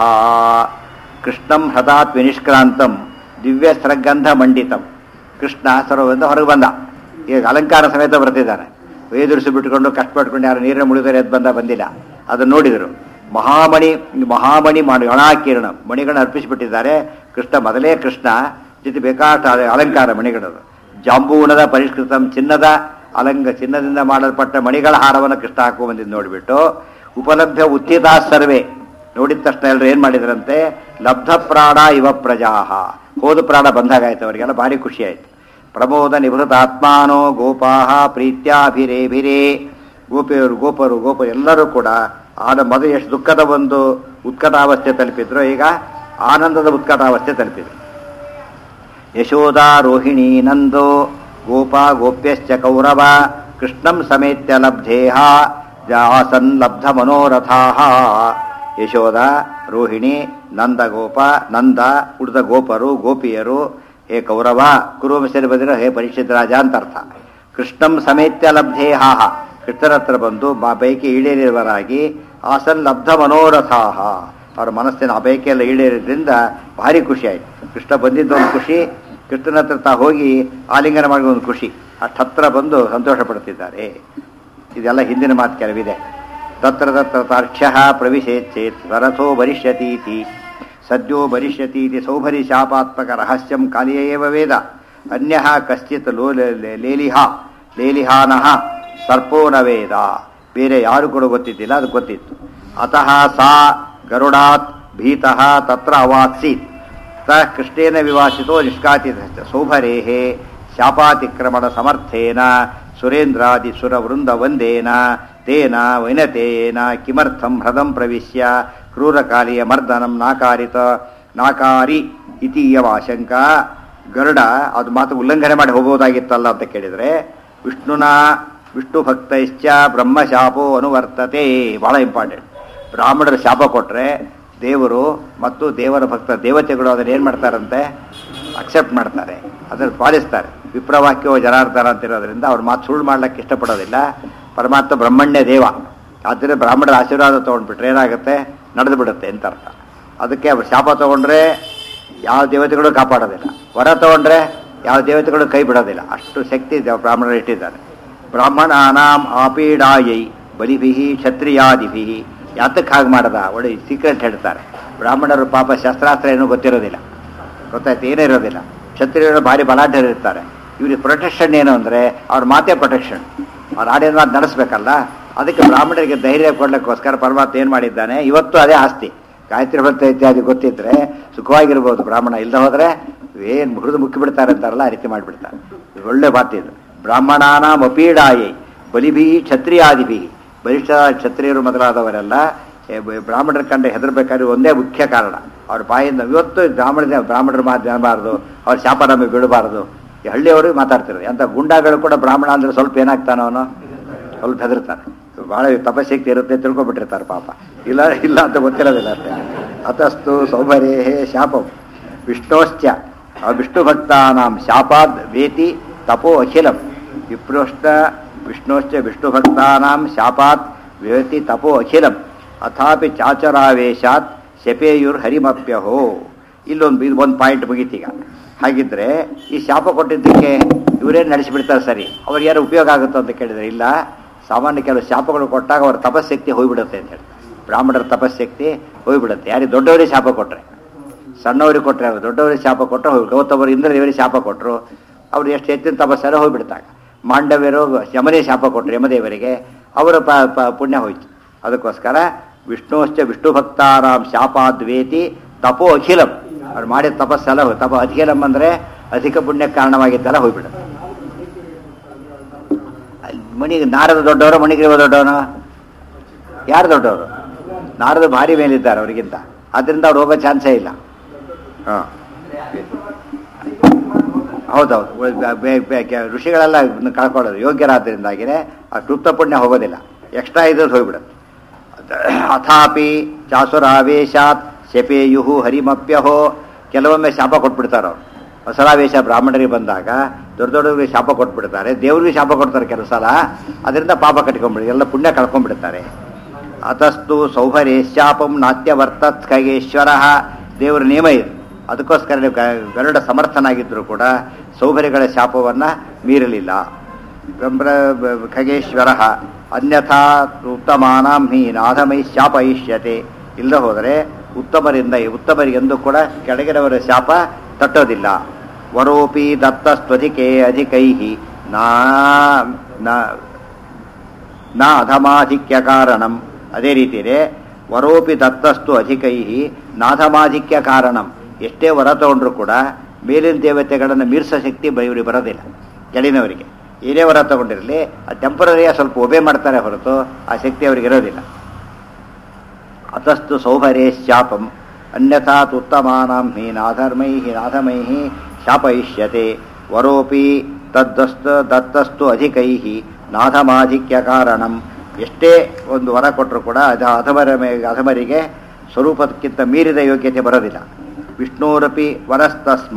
ಕೃಷ್ಣಂ ಹೃದಾತ್ ವಿನಿಷ್ಕ್ರಾಂತಂ ದಿವ್ಯ ಸ್ರಗಂಧ ಮಂಡಿತಂ ಕೃಷ್ಣ ಸರೋವರಿಂದ ಹೊರಗೆ ಬಂದ ಈಗ ಅಲಂಕಾರ ಸಮೇತ ಬರ್ತಿದ್ದಾನೆ ವೇದುರಿಸಿ ಬಿಟ್ಟುಕೊಂಡು ಕಷ್ಟಪಟ್ಕೊಂಡು ಯಾರು ನೀರಿನ ಮುಳುಗರೆ ಎದ್ದು ಬಂದ ಬಂದಿಲ್ಲ ಅದನ್ನು ನೋಡಿದರು ಮಹಾಮಣಿ ಮಹಾಮಣಿ ಮಾಡಿ ಗಣಾಕಿರಣ ಮಣಿಗಳನ್ನು ಅರ್ಪಿಸಿಬಿಟ್ಟಿದ್ದಾರೆ ಕೃಷ್ಣ ಮೊದಲೇ ಕೃಷ್ಣ ಜೊತೆ ಬೇಕಾದ ಅಲಂಕಾರ ಮಣಿಗಳದು ಜಾಂಬೂನದ ಪರಿಷ್ಕೃತಂ ಚಿನ್ನದ ಅಲಂಗ ಚಿನ್ನದಿಂದ ಮಾಡಲ್ಪಟ್ಟ ಮಣಿಗಳ ಹಾರವನ್ನು ಕೃಷ್ಣ ಹಾಕುವ ಬಂದಿದ್ದು ನೋಡಿಬಿಟ್ಟು ಉಪಲಭ್ಯ ಉತ್ತಿತಾ ಸರ್ವೇ ನೋಡಿದ ತಕ್ಷಣ ಎಲ್ಲರೂ ಏನು ಮಾಡಿದ್ರಂತೆ ಲಬ್ಧ ಪ್ರಾಣ ಇವ ಪ್ರಜಾಹ ಹೋದ ಪ್ರಾಣ ಬಂದಾಗಾಯ್ತು ಅವರಿಗೆಲ್ಲ ಭಾರಿ ಖುಷಿ ಆಯ್ತು ಪ್ರಮೋದ ನಿಭೃತ ಆತ್ಮಾನೋ ಗೋಪಾಹ ಪ್ರೀತ್ಯಾಭಿರೇಭಿರೇ ಗೋಪಿಯರು ಗೋಪರು ಗೋಪ ಎಲ್ಲರೂ ಕೂಡ ಆದ ಮೊದಲು ಎಷ್ಟು ದುಃಖದ ಒಂದು ಉತ್ಕಟಾವಸ್ಥೆ ತಲುಪಿದ್ರು ಈಗ ಆನಂದದ ಉತ್ಕಟಾವಸ್ಥೆ ತಲುಪಿದ್ರು ಯಶೋಧ ರೋಹಿಣಿ ನಂದೋ ಗೋಪಾ ಗೋಪ್ಯಶ್ಚ ಕೌರವ ಕೃಷ್ಣಂ ಸಮೇತ್ಯ ಲಬ್ಧೇಹ ಆಸನ್ ಲಬ್ಧ ಮನೋರಥಾ ಯಶೋಧ ರೋಹಿಣಿ ನಂದ ಗೋಪ ನಂದ ಉಳಿದ ಗೋಪರು ಗೋಪಿಯರು ಹೇ ಕೌರವ ಕುರುವಂಶದಲ್ಲಿ ಬಂದಿರೋ ಹೇ ಪರೀಕ್ಷಿತ ರಾಜ ಅಂತ ಅರ್ಥ ಕೃಷ್ಣಂ ಸಮೇತ್ಯ ಲಬ್ಧೇ ಹಾಹ ಕೃಷ್ಣರ ಹತ್ರ ಬಂದು ಬಾ ಬೈಕಿ ಈಡೇರಿದವರಾಗಿ ಆಸನ್ ಲಬ್ಧ ಮನೋರಥಾಹ ಅವರ ಮನಸ್ಸಿನ ಆ ಬೈಕೆ ಎಲ್ಲ ಈಡೇರಿದ್ರಿಂದ ಭಾರಿ ಖುಷಿ ಆಯ್ತು ಕೃಷ್ಣ ಬಂದಿದ್ದ ಒಂದು ಖುಷಿ ಕೃಷ್ಣನ ಹತ್ರ ತಾ ಹೋಗಿ ಆಲಿಂಗನ ಮಾಡಿದ ಒಂದು ಖುಷಿ ಅಷ್ಟು ಹತ್ರ ಬಂದು ಸಂತೋಷ ಪಡ್ತಿದ್ದಾರೆ ಇದೆಲ್ಲ ಹಿಂದಿನ ಮಾತು ಕೆಲವಿದೆ ತತ್ರ ತತ್ರ ತಾರ್ಕ್ಷ್ಯ ಪ್ರವಿಶೇಚ್ಛೇತ್ ಸರಥೋ ಭರಿಷ್ಯತೀತಿ ಸದ್ಯೋ ಭರಿಷ್ಯತೀತಿ ಸೌಭರಿ ಶಾಪಾತ್ಮಕ ರಹಸ್ಯಂ ಕಾಲಿಯ ಏವ ವೇದ ಅನ್ಯ ಕಶ್ಚಿತ್ ಲೋ ಲೇಲಿಹ ಲೇಲಿಹಾನಃ ಸರ್ಪೋ ನ ವೇದ ಬೇರೆ ಯಾರು ಕೂಡ ಗೊತ್ತಿದ್ದಿಲ್ಲ ಅದು ಗೊತ್ತಿತ್ತು ಅತಃ ಸಾ ಗರುಡಾತ್ ಭೀತಃ ತತ್ರ ಅವಾತ್ಸೀತ್ ಸ ಕೃಷ್ಣೇನ ವಿವಾಸಿತೋ ನಿಷ್ಕಾತಿತ ಸೌಭರೇಃ ಶಾಪಾತಿಕ್ರಮಣ ಸಮರ್ಥೇನ ಸುರೇಂದ್ರಾದಿ ಸುರವೃಂದ ವಂದೇನ ತೇನ ವೈನತೇನ ಕಿಮರ್ಥಂ ಹೃದಂ ಪ್ರವಿಶ್ಯ ಕ್ರೂರಕಾಲಿಯ ಮರ್ದನಂ ನಾಕಾರಿತ ನಾಕಾರಿ ಇತೀಯವಾಶಂಕ ಗರುಡ ಅದು ಮಾತು ಉಲ್ಲಂಘನೆ ಮಾಡಿ ಹೋಗೋದಾಗಿತ್ತಲ್ಲ ಅಂತ ಕೇಳಿದರೆ ವಿಷ್ಣುನ ವಿಷ್ಣು ಭಕ್ತೈಶ್ಚ ಬ್ರಹ್ಮಶಾಪೋ ಅನುವರ್ತತೆ ಬಹಳ ಇಂಪಾರ್ಟೆಂಟ್ ಬ್ರಾಹ್ಮಣರು ಶಾಪ ಕೊಟ್ಟರೆ ದೇವರು ಮತ್ತು ದೇವರ ಭಕ್ತ ದೇವತೆಗಳು ಅದನ್ನು ಏನು ಮಾಡ್ತಾರಂತೆ ಅಕ್ಸೆಪ್ಟ್ ಮಾಡ್ತಾರೆ ಅದನ್ನು ಪಾಲಿಸ್ತಾರೆ ವಿಪ್ರವಾಕ್ಯೋ ಜನಾರ್ದನ ಅಂತಿರೋದ್ರಿಂದ ಅವ್ರ ಮಾತು ಸುಳ್ಳು ಮಾಡ್ಲಿಕ್ಕೆ ಇಷ್ಟಪಡೋದಿಲ್ಲ ಪರಮಾತ್ಮ ಬ್ರಹ್ಮಣ್ಯ ದೇವ ಆದ್ದರಿಂದ ಬ್ರಾಹ್ಮಣರ ಆಶೀರ್ವಾದ ತೊಗೊಂಡ್ಬಿಟ್ರೆ ಏನಾಗುತ್ತೆ ನಡೆದು ಬಿಡುತ್ತೆ ಅಂತ ಅರ್ಥ ಅದಕ್ಕೆ ಅವ್ರು ಶಾಪ ತೊಗೊಂಡ್ರೆ ಯಾವ ದೇವತೆಗಳು ಕಾಪಾಡೋದಿಲ್ಲ ವರ ತೊಗೊಂಡ್ರೆ ಯಾವ ದೇವತೆಗಳು ಕೈ ಬಿಡೋದಿಲ್ಲ ಅಷ್ಟು ಶಕ್ತಿ ದೇವ ಬ್ರಾಹ್ಮಣರು ಇಟ್ಟಿದ್ದಾರೆ ಬ್ರಾಹ್ಮಣಾನಾಂ ಆಪೀಡಾಯೈ ಬಲಿಭಿ ಕ್ಷತ್ರಿಯಾದಿಭಿ ಯಾತಕ್ಕೆ ಹಾಗೆ ಮಾಡದ ಒಳ್ಳೆ ಸೀಕ್ರೆಟ್ ಹೇಳ್ತಾರೆ ಬ್ರಾಹ್ಮಣರು ಪಾಪ ಶಸ್ತ್ರಾಸ್ತ್ರ ಏನೂ ಗೊತ್ತಿರೋದಿಲ್ಲ ಗೊತ್ತಾಯ್ತು ಏನೇ ಇರೋದಿಲ್ಲ ಕ್ಷತ್ರಿಯರು ಭಾರಿ ಬಲಾಢ್ಯರು ಇರ್ತಾರೆ ಇವ್ರಿಗೆ ಪ್ರೊಟೆಕ್ಷನ್ ಏನು ಅಂದರೆ ಅವ್ರ ಮಾತೇ ಪ್ರೊಟೆಕ್ಷನ್ ಅವ್ರ ಆಡಿನ ಮಾತು ನಡೆಸ್ಬೇಕಲ್ಲ ಅದಕ್ಕೆ ಬ್ರಾಹ್ಮಣರಿಗೆ ಧೈರ್ಯ ಕೊಡ್ಲಿಕ್ಕೋಸ್ಕರ ಪರಮಾತ್ಮ ಏನು ಮಾಡಿದ್ದಾನೆ ಇವತ್ತು ಅದೇ ಆಸ್ತಿ ಗಾಯತ್ರಿ ವ್ರತ ಇತ್ಯಾದಿ ಗೊತ್ತಿದ್ರೆ ಸುಖವಾಗಿರ್ಬೋದು ಬ್ರಾಹ್ಮಣ ಇಲ್ಲದೆ ಹೋದರೆ ಏನು ಹುರಿದು ಮುಕ್ಕಿ ಬಿಡ್ತಾರೆ ಅಂತಾರಲ್ಲ ಆ ರೀತಿ ಮಾಡಿಬಿಡ್ತಾರೆ ಇದು ಒಳ್ಳೆ ಮಾತಿದು ಬ್ರಾಹ್ಮಣಾನ ಮಪೀಡಾಯಿ ಬಲಿಭಿ ಕ್ಷತ್ರಿಯಾದಿಭಿ ಬಲಿಷ್ಠ ಕ್ಷತ್ರಿಯರು ಮೊದಲಾದವರೆಲ್ಲ ಏ, ಬ- ಬ್ರಾಹ್ಮಣರ ಕಂಡು ಹೆದರ್ಬೇಕಾದ್ರೆ ಒಂದೇ ಮುಖ್ಯ ಕಾರಣ ಅವ್ರ ಬಾಯಿಂದ ಇವತ್ತು ಬ್ರಾಹ್ಮಣ ಬ್ರಾಹ್ಮಣರ ಮಾತು ಅನ್ನಬಾರ್ದು ಅವ್ರ ಶಾಪ ನಮಗೆ ಬೀಳಬಾರ್ದು ಈ ಹಳ್ಳಿಯವರು ಮಾತಾಡ್ತಿರೋದು ಅಂತ ಗುಂಡಾಗಳು ಕೂಡ ಬ್ರಾಹ್ಮಣ ಅಂದ್ರೆ ಸ್ವಲ್ಪ ಏನಾಗ್ತಾನ ಅವನು ಸ್ವಲ್ಪ ಹೆದರ್ತಾನೆ ಭಾಳ ತಪಶಕ್ತಿ ಇರುತ್ತೆ ತಿಳ್ಕೊಬಿಟ್ಟಿರ್ತಾರೆ ಪಾಪ ಇಲ್ಲ ಇಲ್ಲ ಅಂತ ಗೊತ್ತಿರೋದಿಲ್ಲ ಅಷ್ಟೇ ಅತಸ್ತು ಸೌಭರೇ ಶಾಪಂ ವಿಷ್ಣೋಶ್ಚ ಆ ವಿಷ್ಣು ಭಕ್ತಾನಾಂ ಶಾಪಾದ್ ವೇತಿ ತಪೋ ಅಖಿಲಂ ವಿಪ್ರೋಷ್ಟ ವಿಷ್ಣೋಶ್ಚ ವಿಷ್ಣು ಭಕ್ತಾನಾಂ ಶಾಪಾತ್ ವೇತಿ ತಪೋ ಅಖಿಲಂ ಅಥಾಪಿ ಚಾಚರಾವೇಶಾತ್ ಶಪೇಯುರ್ ಹರಿಮಪ್ಯಹೋ ಇಲ್ಲೊಂದು ಇದು ಒಂದು ಪಾಯಿಂಟ್ ಮುಗೀತೀಗ ಹಾಗಿದ್ರೆ ಈ ಶಾಪ ಕೊಟ್ಟಿದ್ದಕ್ಕೆ ಇವರೇನು ನಡೆಸಿಬಿಡ್ತಾರೆ ಸರಿ ಅವ್ರಿಗೆ ಯಾರು ಉಪಯೋಗ ಆಗುತ್ತೋ ಅಂತ ಕೇಳಿದ್ರೆ ಇಲ್ಲ ಸಾಮಾನ್ಯ ಕೆಲವು ಶಾಪಗಳು ಕೊಟ್ಟಾಗ ಅವ್ರ ತಪಸ್ಸಕ್ತಿ ಹೋಗ್ಬಿಡುತ್ತೆ ಅಂತ ಹೇಳಿ ಬ್ರಾಹ್ಮಣರ ತಪಸ್ಸಕ್ತಿ ಹೋಗ್ಬಿಡುತ್ತೆ ಯಾರಿಗೆ ದೊಡ್ಡವರಿಗೆ ಶಾಪ ಕೊಟ್ಟರೆ ಸಣ್ಣವರಿಗೆ ಕೊಟ್ಟರೆ ಅವ್ರು ದೊಡ್ಡವರಿಗೆ ಶಾಪ ಕೊಟ್ಟರೆ ಹೋಗಿ ಗೌತಮರು ಇಂದ್ರದೇವರಿಗೆ ಶಾಪ ಕೊಟ್ಟರು ಅವ್ರು ಎಷ್ಟು ಹೆಚ್ಚಿನ ತಪಸ್ಸರ ಹೋಗ್ಬಿಡ್ತಾಗ ಮಾಂಡವ್ಯರು ಯಮನೇ ಶಾಪ ಕೊಟ್ಟರು ಯಮದೇವರಿಗೆ ಅವರ ಪ ಪ- ಪುಣ್ಯ ಹೋಯ್ತು ಅದಕ್ಕೋಸ್ಕರ ವಿಷ್ಣುಶ್ಚ ವಿಷ್ಣು ಭಕ್ತಾರಾಮ್ ಶಾಪಾದ್ವೇತಿ ತಪೋ ಅಖಿಲಂ ಅವ್ರು ಮಾಡಿದ ತಪಸ್ಸೆಲ್ಲ ಹೋಯ್ತು ತಪ ಅಖಿಲಂ ಅಂದರೆ ಅಧಿಕ ಪುಣ್ಯ ಕಾರಣವಾಗಿದ್ದೆಲ್ಲ ಹೋಗ್ಬಿಡುತ್ತೆ ಅಲ್ಲಿ ಮಣಿಗೆ ನಾರದ ದೊಡ್ಡವರು ಮಣಿಗಿರುವ ದೊಡ್ಡವನು ಯಾರು ದೊಡ್ಡವರು ನಾರದ ಭಾರಿ ಮೇಲಿದ್ದಾರೆ ಅವರಿಗಿಂತ ಅದರಿಂದ ಅವ್ರು ಹೋಗೋ ಚಾನ್ಸೇ ಇಲ್ಲ ಹಾಂ ಹೌದೌದು ಬೆ- ಬೆ- ಬೆ- ಕೆ- ಋಷಿಗಳೆಲ್ಲ ಇದನ್ನ ಕಳ್ಕೊಳ್ಳೋದು ಯೋಗ್ಯರಾದ್ದರಿಂದಾಗಿನೇ ಆ ಕೃಪ್ತ ಪುಣ್ಯ ಹೋಗೋದಿಲ್ಲ ಎಕ್ಸ್ಟ್ರಾ ಇದ್ದದ್ದು ಹೋಗ್ಬಿಡುತ್ತೆ ಅಥಾಪಿ ಚಾಸುರಾವೇಶಾತ್ ಶಪೇಯು ಹರಿಮಪ್ಯಹೋ ಕೆಲವೊಮ್ಮೆ ಶಾಪ ಕೊಟ್ಬಿಡ್ತಾರೆ ಅವ್ರು ಹೊಸರಾವೇಶ ಬ್ರಾಹ್ಮಣರಿಗೆ ಬಂದಾಗ ದೊಡ್ಡ ದೊಡ್ಡವರಿಗೆ ಶಾಪ ಕೊಟ್ಬಿಡ್ತಾರೆ ದೇವ್ರಿಗೆ ಶಾಪ ಕೊಡ್ತಾರೆ ಕೆಲವು ಸಲ ಅದರಿಂದ ಪಾಪ ಕಟ್ಕೊಂಡ್ಬಿಡಿ ಎಲ್ಲ ಪುಣ್ಯ ಕಳ್ಕೊಂಡ್ಬಿಡ್ತಾರೆ ಅತಸ್ತು ಸೌಭರೇ ಶಾಪಂ ನಾಟ್ಯವರ್ತತ್ ಖಗೇಶ್ವರ ದೇವರ ನಿಯಮ ಇದು ಅದಕ್ಕೋಸ್ಕರ ನೀವು ಗ- ಗರುಡ ಸಮರ್ಥನಾಗಿದ್ದರೂ ಕೂಡ ಸೌಭರಿಗಳ ಶಾಪವನ್ನು ಮೀರಲಿಲ್ಲ ಬ್ರಹ್ಮ ಬ- ಖಗೇಶ್ವರ ಅನ್ಯಥಾ ಉತ್ತಮಾನಾಂ ಹಿ ನಾಧಮೈ ಶಾಪಯಿಷ್ಯತೆ ಇಲ್ಲ ಹೋದರೆ ಉತ್ತಮರಿಂದ ಉತ್ತಮರಿಗೆಂದು ಕೂಡ ಕೆಳಗಿನವರ ಶಾಪ ತಟ್ಟೋದಿಲ್ಲ ವರೋಪಿ ದತ್ತಸ್ತ್ವಧಿಕೆ ಅಧಿಕೈ ನಾ ನ- ನ ಅಧಮಾಧಿಕ್ಯ ಕಾರಣಂ ಅದೇ ರೀತಿಯೇ ವರೋಪಿ ದತ್ತಸ್ತು ಅಧಿಕೈ ನಾಧಮಾಧಿಕ್ಯ ಕಾರಣಂ ಎಷ್ಟೇ ವರ ತಗೊಂಡ್ರು ಕೂಡ ಮೇಲಿನ ದೇವತೆಗಳನ್ನು ಮೀರ್ಸೋ ಶಕ್ತಿ ಬ- ಇವ್ರಿಗೆ ಬರೋದಿಲ್ಲ ಕೆಳಿನವರಿಗೆ ಏನೇ ವರ ತಗೊಂಡಿರಲಿ ಆ ಟೆಂಪರರಿಯ ಸ್ವಲ್ಪ ಒಬೆ ಮಾಡ್ತಾರೆ ಹೊರತು ಆ ಶಕ್ತಿ ಅವರಿಗೆ ಇರೋದಿಲ್ಲ ಅತಸ್ತು ಸೌಭರೇ ಶಾಪಂ ಅನ್ಯಥಾ ಉತ್ತಮಾನಾಂ ಹಿ ನಾಧರ್ಮೈ ನಾಧಮೈ ಶಾಪಯಿಷ್ಯತೆ ವರೋಪಿ ತದ್ದಸ್ತು ದತ್ತಸ್ತು ಅಧಿಕೈ ನಾಧಮಾಧಿಕ್ಯ ಕಾರಣಂ ಎಷ್ಟೇ ಒಂದು ವರ ಕೊಟ್ಟರು ಕೂಡ ಅದು ಅಧಮರ ಮೇ- ಅಧಮರಿಗೆ ಸ್ವರೂಪಕ್ಕಿಂತ ಮೀರಿದ ಯೋಗ್ಯತೆ ಬರೋದಿಲ್ಲ ವಿಷ್ಣುರಪಿ ವರಸ್ತಸ್ಮಾತ್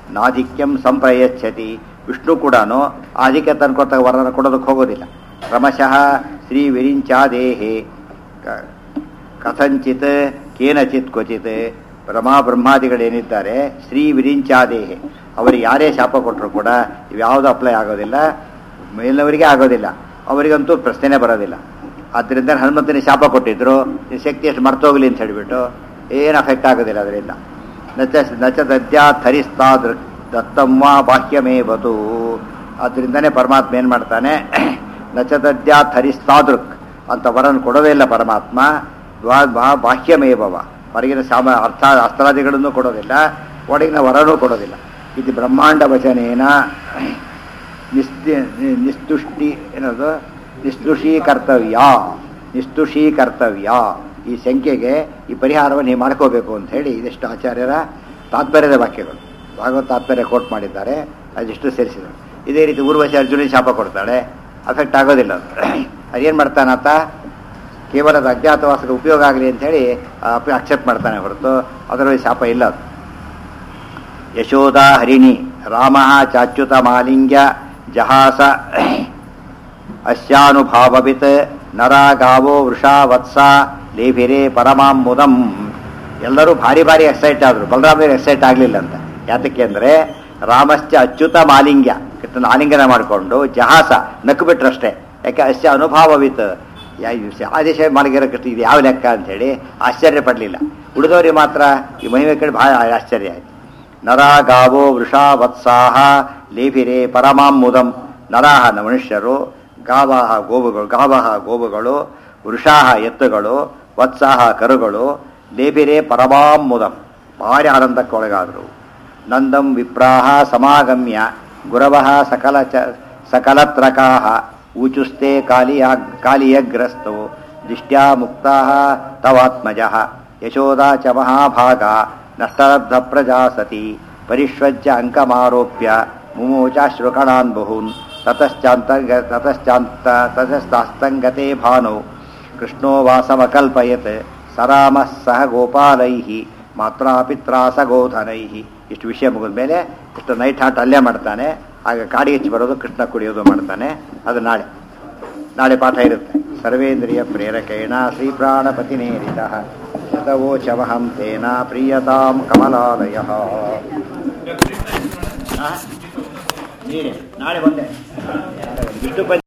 ನಾಧಿಕ್ಯಂ ಸಂಪ್ರಯಚ್ಛತಿ ವಿಷ್ಣು ಕೂಡ ಆಧಿಕ್ಯ ತಂದ್ಕೊಡ್ತಾಗ ವರನ ಕೊಡೋದಕ್ಕೆ ಹೋಗೋದಿಲ್ಲ ಕ್ರಮಶಃ ಶ್ರೀ ವಿರಿಂಚಾದೇಹೇ ಕ- ಕಥಂಚಿತ್ ಕೇನಚಿತ್ ಕ್ವಚಿತ್ ಬ್ರಹ್ಮ ಬ್ರಹ್ಮಾದಿಗಳೇನಿದ್ದಾರೆ ಶ್ರೀ ವಿರಿಂಚಾದೇಹೆ ಅವರಿಗೆ ಯಾರೇ ಶಾಪ ಕೊಟ್ಟರು ಕೂಡ ಇವ್ಯಾವುದು ಅಪ್ಲೈ ಆಗೋದಿಲ್ಲ ಮೇಲಿನವರಿಗೆ ಆಗೋದಿಲ್ಲ ಅವರಿಗಂತೂ ಪ್ರಶ್ನೆನೇ ಬರೋದಿಲ್ಲ ಆದ್ದರಿಂದ ಹನುಮಂತನಿಗೆ ಶಾಪ ಕೊಟ್ಟಿದ್ರು ಈ ಶಕ್ತಿ ಎಷ್ಟು ಮರ್ತೋಗ್ಲಿ ಅಂತ ಹೇಳಿಬಿಟ್ಟು ಏನು ಅಫೆಕ್ಟ್ ಆಗೋದಿಲ್ಲ ಅದರಿಂದ ನಚ ನಚ ದದ್ಯಾ ಥರಿಸ್ತಾದೃ ದತ್ತಮ್ಮ ಬಾಹ್യമೇ ಬತು ಆದ್ದರಿಂದನೇ ಪರಮಾತ್ಮ ಏನು ಮಾಡ್ತಾನೆ ನಚ ದದ್ಯಾ ಥರಿಸ್ತಾದೃಕ್ ಅಂತ ವರನ್ ಕೊಡೋದೇ ಇಲ್ಲ ಪರಮಾತ್ಮ ದ್ವಾ ಬಾ ಬಾಹ್ಯಮೇವವ ಹೊರಗಿನ ಸಾಮ ಅರ್ಥ ಅಸ್ತ್ರಾದಿಗಳನ್ನು ಕೊಡೋದಿಲ್ಲ ಒಳಗಿನ ವರನೂ ಕೊಡೋದಿಲ್ಲ ಇದು ಬ್ರಹ್ಮಾಂಡ ವಚನೇನ ನಿಸ್ತಿ ನಿಸ್ತುಷ್ಟಿ ಏನದು ನಿಸ್ತುಷೀಕರ್ತವ್ಯ ನಿಸ್ತುಷೀಕರ್ತವ್ಯ ಈ ಸಂಖ್ಯೆಗೆ ಈ ಪರಿಹಾರವನ್ನು ನೀವು ಮಾಡ್ಕೋಬೇಕು ಅಂತ ಹೇಳಿ ಇದಿಷ್ಟು ಆಚಾರ್ಯರ ತಾತ್ಪರ್ಯದ ವಾಕ್ಯಗಳು ಭಾಗವತ ತಾತ್ಪರ್ಯ ಕೋಟ್ ಮಾಡಿದ್ದಾರೆ ಅದಿಷ್ಟು ಸೇರಿಸಿದರು ಇದೇ ರೀತಿ ಊರ್ವಶಿ ಅರ್ಜುನಿಗೆ ಶಾಪ ಕೊಡ್ತಾಳೆ ಅಫೆಕ್ಟ್ ಆಗೋದಿಲ್ಲ ಅದು ಅದೇನು ಮಾಡ್ತಾನಾತ ಕೇವಲ ಅದು ಅಜ್ಞಾತವಾಸದ ಉಪಯೋಗ ಆಗಲಿ ಅಂತ ಹೇಳಿ ಅಕ್ಸೆಪ್ಟ್ ಮಾಡ್ತಾನೆ ಹೊರತು ಅದರಲ್ಲಿ ಶಾಪ ಇಲ್ಲ ಅದು ಯಶೋಧ ಹರಿಣಿ ರಾಮ ಚಾಚ್ಯುತ ಮಾಲಿಂಗ್ಯ ಜಹಾಸ ಅಸ್ಯಾನುಭಾವವಿತ್ ನರ ಗಾವೋ ವೃಷಾ ವತ್ಸ ಲೇಭಿರೆ ಪರಮಾಂ ಮುದಂ ಎಲ್ಲರೂ ಭಾರಿ ಭಾರಿ ಎಕ್ಸೈಟ್ ಆದರು ಬಲರಾಮದೇವರು ಎಕ್ಸೈಟ್ ಆಗಲಿಲ್ಲ ಅಂತ ಯಾತಕ್ಕೆ ಅಂದರೆ ರಾಮಶ್ಚ ಅಚ್ಯುತ ಮಾಲಿಂಗ್ಯ ಕೃಷ್ಣನ ಆಲಿಂಗನ ಮಾಡಿಕೊಂಡು ಜಹಾಸ ನಕ್ಕು ಬಿಟ್ರಷ್ಟೇ ಯಾಕೆ ಅಸ್ಯ ಅನುಭಾವವಿತ್ ಯಾ- ಈ ಆದೇಶ ಮಾಲಿಂಗರ ಕೃಷ್ಣ ಇದು ಯಾವ ಲೆಕ್ಕ ಅಂತ ಹೇಳಿ ಆಶ್ಚರ್ಯ ಪಡಲಿಲ್ಲ ಉಳಿದವರಿಗೆ ಮಾತ್ರ ಈ ಮಹಿಮೆ ಕೇಳಿ ಬಹಳ ಆಶ್ಚರ್ಯ ಆಯ್ತು ನರ ಗಾವೋ ವೃಷಾ ವತ್ಸಾಹ ಲೇಭಿರೆ ಪರಮಾಂ ಮುದಂ ನರಾಹ ನ ಮನುಷ್ಯರು ಗಾವಾಹ ಗೋವುಗಳು ಗಾವಹ ಗೋವುಗಳು ವೃಷಾಹ ಎತ್ತುಗಳು ವತ್ಸಾಹ ಕರುಗಳು ಲೇಭಿರೆ ಪರಮಾಂ ಮುದಂ ಭಾರಿ ಆನಂದಕ್ಕೊಳಗಾದರು ನಂದಂ ವಿಪ್ರಾಹ ಸಮಾಗಮ್ಯ ಗುರವಃ ಸಕಲ ಚ ಸಕಲತ್ರಕಾಹ ಊಚುಸ್ತೆ ಕಾಲಿಯ ಕಾಲಿಯಗ್ರಸ್ತೋ ದಿಷ್ಟ್ಯಾ ಮುಕ್ತಾ ತವಾತ್ಮಜ ಯಶೋದಾ ಚ ಮಹಾಭಾಗ ನಷ್ಟಲಬ್ಧ ಪ್ರಜಾ ಸತಿ ಪರಿಷ್ವಜ್ಯ ಅಂಕಮಾರೋಪ್ಯ ಮುಮೋಚಾಶ್ರುಕಣಾನ್ ಬಹೂನ್ ತತಶ್ಚಾಂತರ್ಗ ತತಶ್ಚಾಂತ ತತಶ್ಚಾಸ್ತಂಗತೆ ಭಾನೌ ಕೃಷ್ಣೋ ವಾಸಮಕಲ್ಪಯತ್ ಸರಾಮಃ ಸಹ ಗೋಪಾಲೈ ಮಾತ್ರಾ ಪಿತ್ರಾ ಸಗೋಧನೈ ಇಷ್ಟು ವಿಷಯ ಮುಗಿದ ಮೇಲೆ ಇಷ್ಟು ನೈಟ್ ಹಾಟ್ ಅಲ್ಲೇ ಮಾಡ್ತಾನೆ ಆಗ ಕಾಡಿ ಹೆಚ್ಚಿ ಬರೋದು ಕೃಷ್ಣ ಕುಡಿಯೋದು ಮಾಡ್ತಾನೆ ಅದು ನಾಳೆ ನಾಳೆ ಪಾಠ ಇರುತ್ತೆ ಸರ್ವೇಂದ್ರಿಯ ಪ್ರೇರಕೇಣ ಶ್ರೀಪ್ರಾಣಪತಿನೇರಿತ ಯತವೋಚಮಹಂ ತೇನ ಪ್ರೀಯತಾಂ ಕಮಲಾಲಯ ನಾಳೆ ಬಂದೆ ವಿಷ್ಣು ಪಂಚ